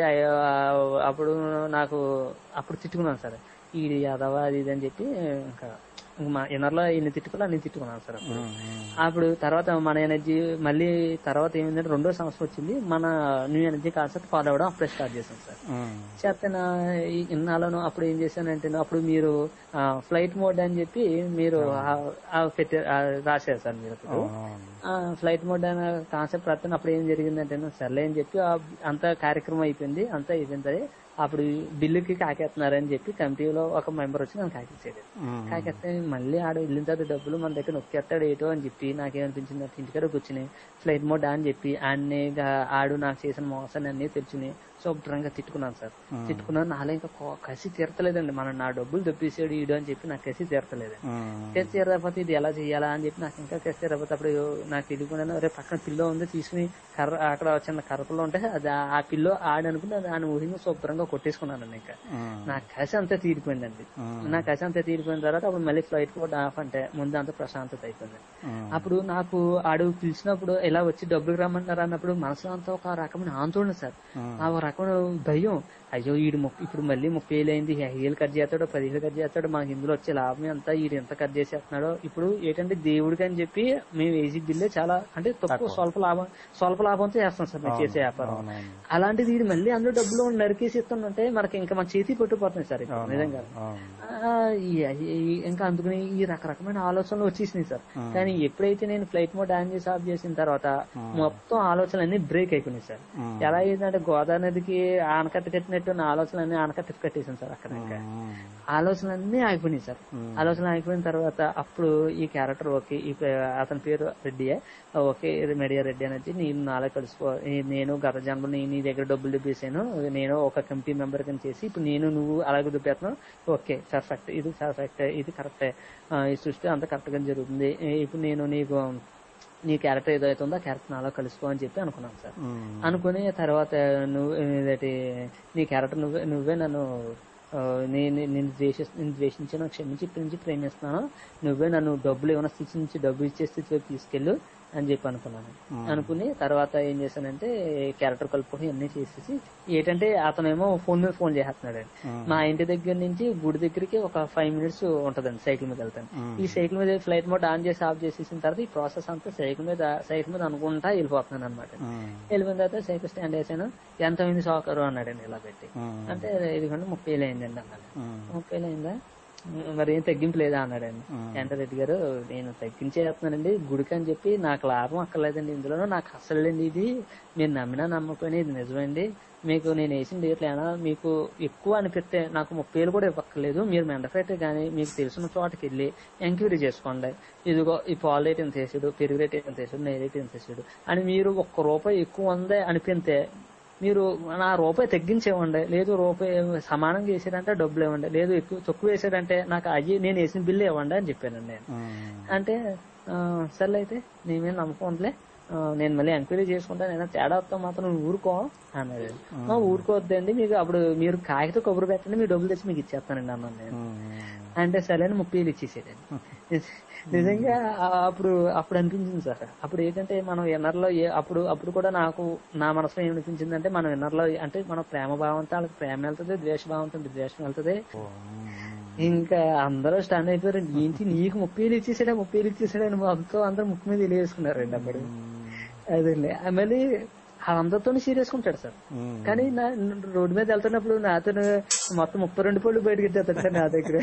ఆ- అప్పుడు నాకు అప్పుడు తిట్టుకున్నాను సార్ ఇది యాదవ అది ఇది అని చెప్పి ఇంకా ఇంక మా ఇన్నర్లో ఎన్ని తిట్టుకోవాలి అన్ని తిట్టుకున్నాను సార్ అప్పుడు ఉమ్, ఉమ్, అప్పుడు తర్వాత మన ఎనర్జీ మళ్ళీ తర్వాత ఏమైందంటే రెండో సంవత్సరం వచ్చింది మన న్యూ ఎనర్జీ కాన్సెప్ట్ ఫాలో అవ్వడం అప్పుడే స్టార్ట్ చేశాను సార్ ఉమ్, చేతన ఇన్నాళ్ళను అప్పుడు ఏం చేశానంటే అప్పుడు మీరు ఫ్లైట్ మోడ్ అని చెప్పి మీరు ఆ- ఆ పెట్టి ఆ రాశారు సార్ మీరు అప్పుడు అవును. ఫ్లైట్ మోడ్ అనే కాన్సెప్ట్ రాత్రి అప్పుడు ఏం జరిగిందంటే సర్లే అని చెప్పి ఆ అంతా కార్యక్రమం అయిపోయింది అంతా అయిపోయింది సరే అప్పుడు బిల్లుకి కాకేస్తున్నారని చెప్పి కమిటీలో ఒక మెంబర్ వచ్చి నన్ను కాకేసాడు ఉమ్, కాకేస్తే మళ్ళీ ఆడు వెళ్ళిన తర్వాత డబ్బులు మన దగ్గర నొక్కేస్తాడు ఏటో అని చెప్పి నాకేమనిపించింది అంటే ఇంటికాడ కూర్చుని ఫ్లైట్ మోడ్ అని చెప్పి ఆడిని ఆడు నాకు చేసిన మోసాన్ని అన్ని తెచ్చుని శుభ్రంగా తిట్టుకున్నాను సార్ తిట్టుకున్నాను నాలో ఇంకా కో- కసి తీరతలేదండి మనం నా డబ్బులు దొబ్బేసాడు ఈడు అని చెప్పి నాకు కసి తీరతలేదండి ఉమ్, కసి తీరకపోతే ఇది ఎలా చేయాలా అని చెప్పి నాకు ఇంకా కసి తీరకపోతే అప్పుడు నాకు తెలియకుండా రేపు పక్కన పిల్లో ఉంది తీసుకుని కర్ర అక్కడ చిన్న కర్రపుల్లో ఉంటే అది ఆ- ఆ పిల్లో ఆడి అనుకుని దాని ఊహించి శుభ్రంగా కొట్టేసుకున్నానండి ఇంకా ఉమ్, నా కసి అంతా తీరిపోయిందండి ఉమ్, నా కసి అంతా తీరిపోయిన తర్వాత అప్పుడు మళ్ళీ ఫ్లైట్ కూడా ఆఫ్ అంటే ముందు అంత ప్రశాంతత అయిపోయింది ఉమ్, అప్పుడు నాకు ఆడు పిలిచినప్పుడు ఇలా వచ్చి డబ్బులు రమ్మన్నారు అన్నప్పుడు మనసులో అంతా ఒక రకమైన ఆందోళన సార్ ఉమ్, ఆ ఒక రకమైన భయం అయ్యో ఈడు ముప్ప- ఇప్పుడు మళ్ళీ ముప్పై వేలు అయింది ఐదు వేలు కట్ చేస్తాడో పది వేలు కట్ చేస్తాడో మనకి ఇందులో వచ్చే లాభం ఎంత ఈడు ఎంత కట్ చేసేస్తున్నాడో ఇప్పుడు ఏంటంటే దేవుడికి అని చెప్పి మేము వేసి బిల్లే చాలా అంటే తక్కువ స్వల్ప లాభం స్వల్ప లాభంతో చేస్తాం సార్ మేము చేసే వ్యాపారం అవునవును. అలాంటిది ఇది మళ్ళీ అందులో డబ్బులు నరికేసి ఇస్తుందంటే మనకి ఇంకా మన చేతి పట్టుకుపోతుంది సార్ ఇప్పుడు నిజంగా అవును. ఆ, ఈ- ఈ- ఇంకా అందుకని ఈ రకరకమైన ఆలోచనలు వచ్చేసినాయి సార్ కానీ ఎప్పుడైతే నేను ఫ్లైట్ మోడ్ ఆన్ చేసి ఆఫ్ చేసిన తర్వాత మొత్తం ఆలోచనలు అన్ని బ్రేక్ అయిపోయినాయి సార్ ఉమ్, ఎలా అయిందంటే గోదావరి నదికి ఆనకట్ట కట్టినట్టు నా ఆలోచనలన్నీ ఆనకట్ట కట్టేసాను సార్ అక్కడ ఇంకా ఉమ్, ఆలోచనలన్నీ ఆగిపోయినాయి సార్ ఉమ్, ఆలోచన ఆగిపోయిన తర్వాత అప్పుడు ఈ క్యారెక్టర్ ఓకే ఈ పే- అతని పేరు రెడ్డియే ఓకే మెడియా రెడ్డి అనేది నేను నాలో కలిసిపో ఈ- నేను గత జన్మ నీ నీ దగ్గర డబ్బులు దుబ్బేసాను నేను ఒక కమిటీ మెంబర్ కింద చేసి ఇప్పుడు నేను నువ్వు అలాగే దుబ్బేస్తున్నావు ఓకే పర్ఫెక్ట్ ఇది పర్ఫెక్ట్ ఇది కరెక్టే ఆ, ఈ సృష్టి అంతా కరెక్ట్ గా జరుగుతుంది ఈ- ఇప్పుడు నేను నీకు నీ క్యారెక్టర్ ఏదైతే ఉందో ఆ క్యారెక్టర్ నాలో కలుసుకో అని చెప్పి అనుకున్నాను సార్ ఉమ్, అనుకుని తర్వాత నువ్వు ఇదేంటి నీ క్యారెక్టర్ నువ్వే నువ్వే నన్ను ఆ, నేను నేను ద్వేషి నేను ద్వేషించాను క్షమించి ఇప్పటి నుంచి ప్రేమిస్తున్నాను నువ్వే నన్ను డబ్బులు ఏమైనా స్థితి నుంచి డబ్బు ఇచ్చే స్థితి వైపు తీసుకెళ్ళు అని చెప్పి అనుకున్నాను అనుకుని తర్వాత ఏం చేశానంటే క్యారెక్టర్ కలుపుకొని అన్ని చేసేసి ఏంటంటే అతనేమో ఫోన్ మీద ఫోన్ చేస్తున్నాడు మా ఇంటి దగ్గర నుంచి గుడి దగ్గరికి ఒక ఫైవ్ మినిట్స్ ఉంటదండి సైకిల్ మీద వెళ్తాను ఈ సైకిల్ మీద ఫ్లైట్ మోడ్ ఆన్ చేసి ఆఫ్ చేసేసిన తర్వాత ఈ ప్రాసెస్ అంతా సైకిల్ మీద సైకిల్ మీద అనుకుంటా వెళ్ళిపోతున్నాను అనమాట ఉమ్, వెళ్ళిపోయిన తర్వాత సైకిల్ స్టాండ్ వేసాను ఎంత అయింది సాకరు అన్నాడండి ఇలా పెట్టి ఉమ్, అంటే ఇదిగోండి ముప్పై వేలు అయిందండి అన్నాడు ఉమ్, ముప్పై వేలు అయిందా మరి ఏం తగ్గింపు లేదా అన్నాడండి ఉమ్. వెంకటరెడ్డి గారు నేను తగ్గించేస్తున్నానండి గుడికి అని చెప్పి నాకు లాభం అక్కర్లేదండి ఇందులో నాకు అసలేండి ఇది మీరు నమ్మినా నమ్మకపోయినా ఇది నిజమండి మీకు నేను వేసిన డేట్లు ఏమైనా మీకు ఎక్కువ అనిపిస్తే నాకు ముప్పై వేలు కూడా ఇవ్వక్కర్లేదు మీరు మెండఫెట్ కానీ మీకు తెలిసిన చోటకి వెళ్ళి ఎంక్వైరీ చేసుకోండి ఇదిగో ఈ పాలు రేట్ ఎంత వేసాడు పెరుగు రేట్ ఎంత వేసాడు నెయ్యి రేట్ ఎంత వేసాడు అని మీరు ఒక్క రూపాయి ఎక్కువ ఉందే అనిపితే మీరు నా రూపాయి తగ్గించేవ్వండి లేదు రూపాయి సమానంగా వేసాడంటే డబ్బులు ఇవ్వండి లేదు ఎక్కువ తక్కువ వేసాడంటే నాకు అయ్యి నేను వేసిన బిల్లు ఇవ్వండి అని చెప్పానండి నేను ఉమ్, అంటే ఆ, సర్లే అయితే నీ మీద నమ్మకం ఉందిలే ఆ, నేను మళ్ళీ ఎంక్వైరీ చేసుకుంటాను నేను తేడా వస్తాం మాత్రం నువ్వు ఊరుకో అన్నది "ఆ, ఊరుకోవద్దండి మీకు అప్పుడు మీరు కాగితం కబురు పెట్టండి మీ డబ్బులు తెచ్చి మీకు ఇచ్చేస్తానండి అన్నాను నేను ఉమ్, అంటే సరే అని ముప్పై వేలు ఇచ్చేసేదండి నిజంగా ఆ- అప్పుడు అప్పుడు అనిపించింది సార్ అప్పుడు ఏంటంటే మనం ఎన్నర్లో ఏ అప్పుడు అప్పుడు కూడా నాకు నా మనసులో ఏమనిపించింది అంటే మనం ఎన్నర్లో అంటే మన ప్రేమ భావంతో వాళ్ళకి ప్రేమ వెళ్తుంది ద్వేష భావంతో ద్వేషం వెళ్తుంది ఉమ్, ఇంకా అందరూ స్టాండ్ అయిపోయారు ఏంటి నీకు ముప్పై వేలు ఇచ్చేసాడా ముప్పై వేలు ఇచ్చేసాడని మొత్తం అందరూ ముక్కు మీద తెలియజేసుకున్నారండి అప్పుడు అదే మళ్ళీ అందరితో సీరియస్ ఉంటాడు సార్ ఉమ్, కానీ నా రోడ్డు మీద వెళ్తున్నప్పుడు నాతో మొత్తం ముప్పై రెండు పళ్ళు బయటకి ఎట్టేస్తాడు సార్ నా దగ్గర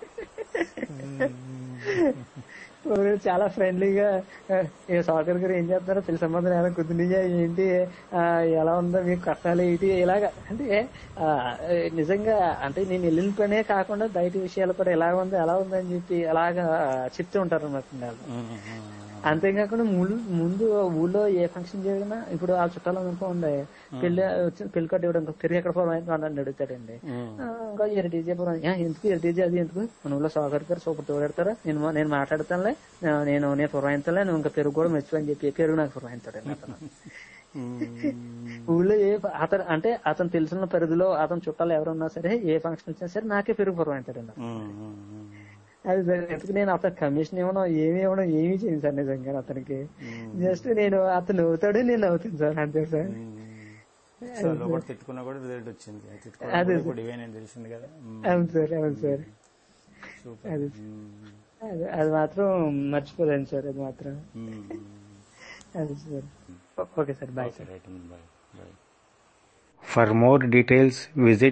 ఒకడు చాలా ఫ్రెండ్లీగా ఏ సాకర్ గారు ఏం చేస్తున్నారో పెళ్లి సంబంధం ఎలా కుదిరినాయా ఏంటి ఆ, ఎలా ఉందో మీకు కష్టాలు ఏంటి ఇలాగా అంటే ఆ, నిజంగా అంటే నేను వెళ్ళిన పనే కాకుండా బయట విషయాలు కూడా ఎలా ఉంది ఎలా ఉంది అని చెప్పి అలాగా చెప్తూ ఉంటారు అన్నమాట వాళ్ళు ఉమ్, ఉమ్, అంతేకాకుండా ముందు ముందు ఊళ్ళో ఏ ఫంక్షన్ జరిగినా ఇప్పుడు ఆ చుట్టాలు అనుకోండి పెళ్లి వచ్చి పెళ్లి కట్టి ఇవ్వడం పెరిగి ఎక్కడ పొలం అని అడుగుతాడండి ఆ, ఇంకా ఎరు డీజే పొలం "యా, ఎందుకు ఎరు డీజే అది ఎందుకు మన ఊళ్ళో సాగర్ గారు సూపర్ తోడెడతారా నేను మా- నేను మాట్లాడతానులే ఆ, నేను నేను పురవాయింతలే నువ్వు ఇంకా పెరుగు కూడా మెచ్చుకని చెప్పి పెరుగు నాకు పురవాయింతాడండి అతను ఊళ్ళో ఏ అతను అంటే అతను తెలిసిన పరిధిలో అతను చుట్టాలు ఎవరున్నా సరే ఏ ఫంక్షన్ వచ్చినా సరే నాకే పెరుగు పురవాయింతాడండి అది సార్ ఎందుకు నేను అతను కమిషన్ ఇవ్వను ఏమి ఇవ్వను ఏమీ చేయను సార్ నిజంగా అతనికి జస్ట్ నేను అతను నవ్వుతాడు నేను నవ్వుతాను సార్ అంతే సార్ లోపల తిట్టుకున్నా కూడా రిజల్ట్ వచ్చింది తిట్టుకున్నా కూడా ఇప్పుడు ఇవే నేను తెలిసింది కదా అవును సార్ అవును సార్ సూపర్ అది అది అది మాత్రం మర్చిపోలేను సార్ అది మాత్రం అది sir okay sir bye sir right bye bye For more details, visit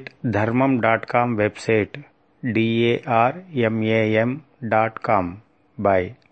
dharmam.com website darmam.com. Bye.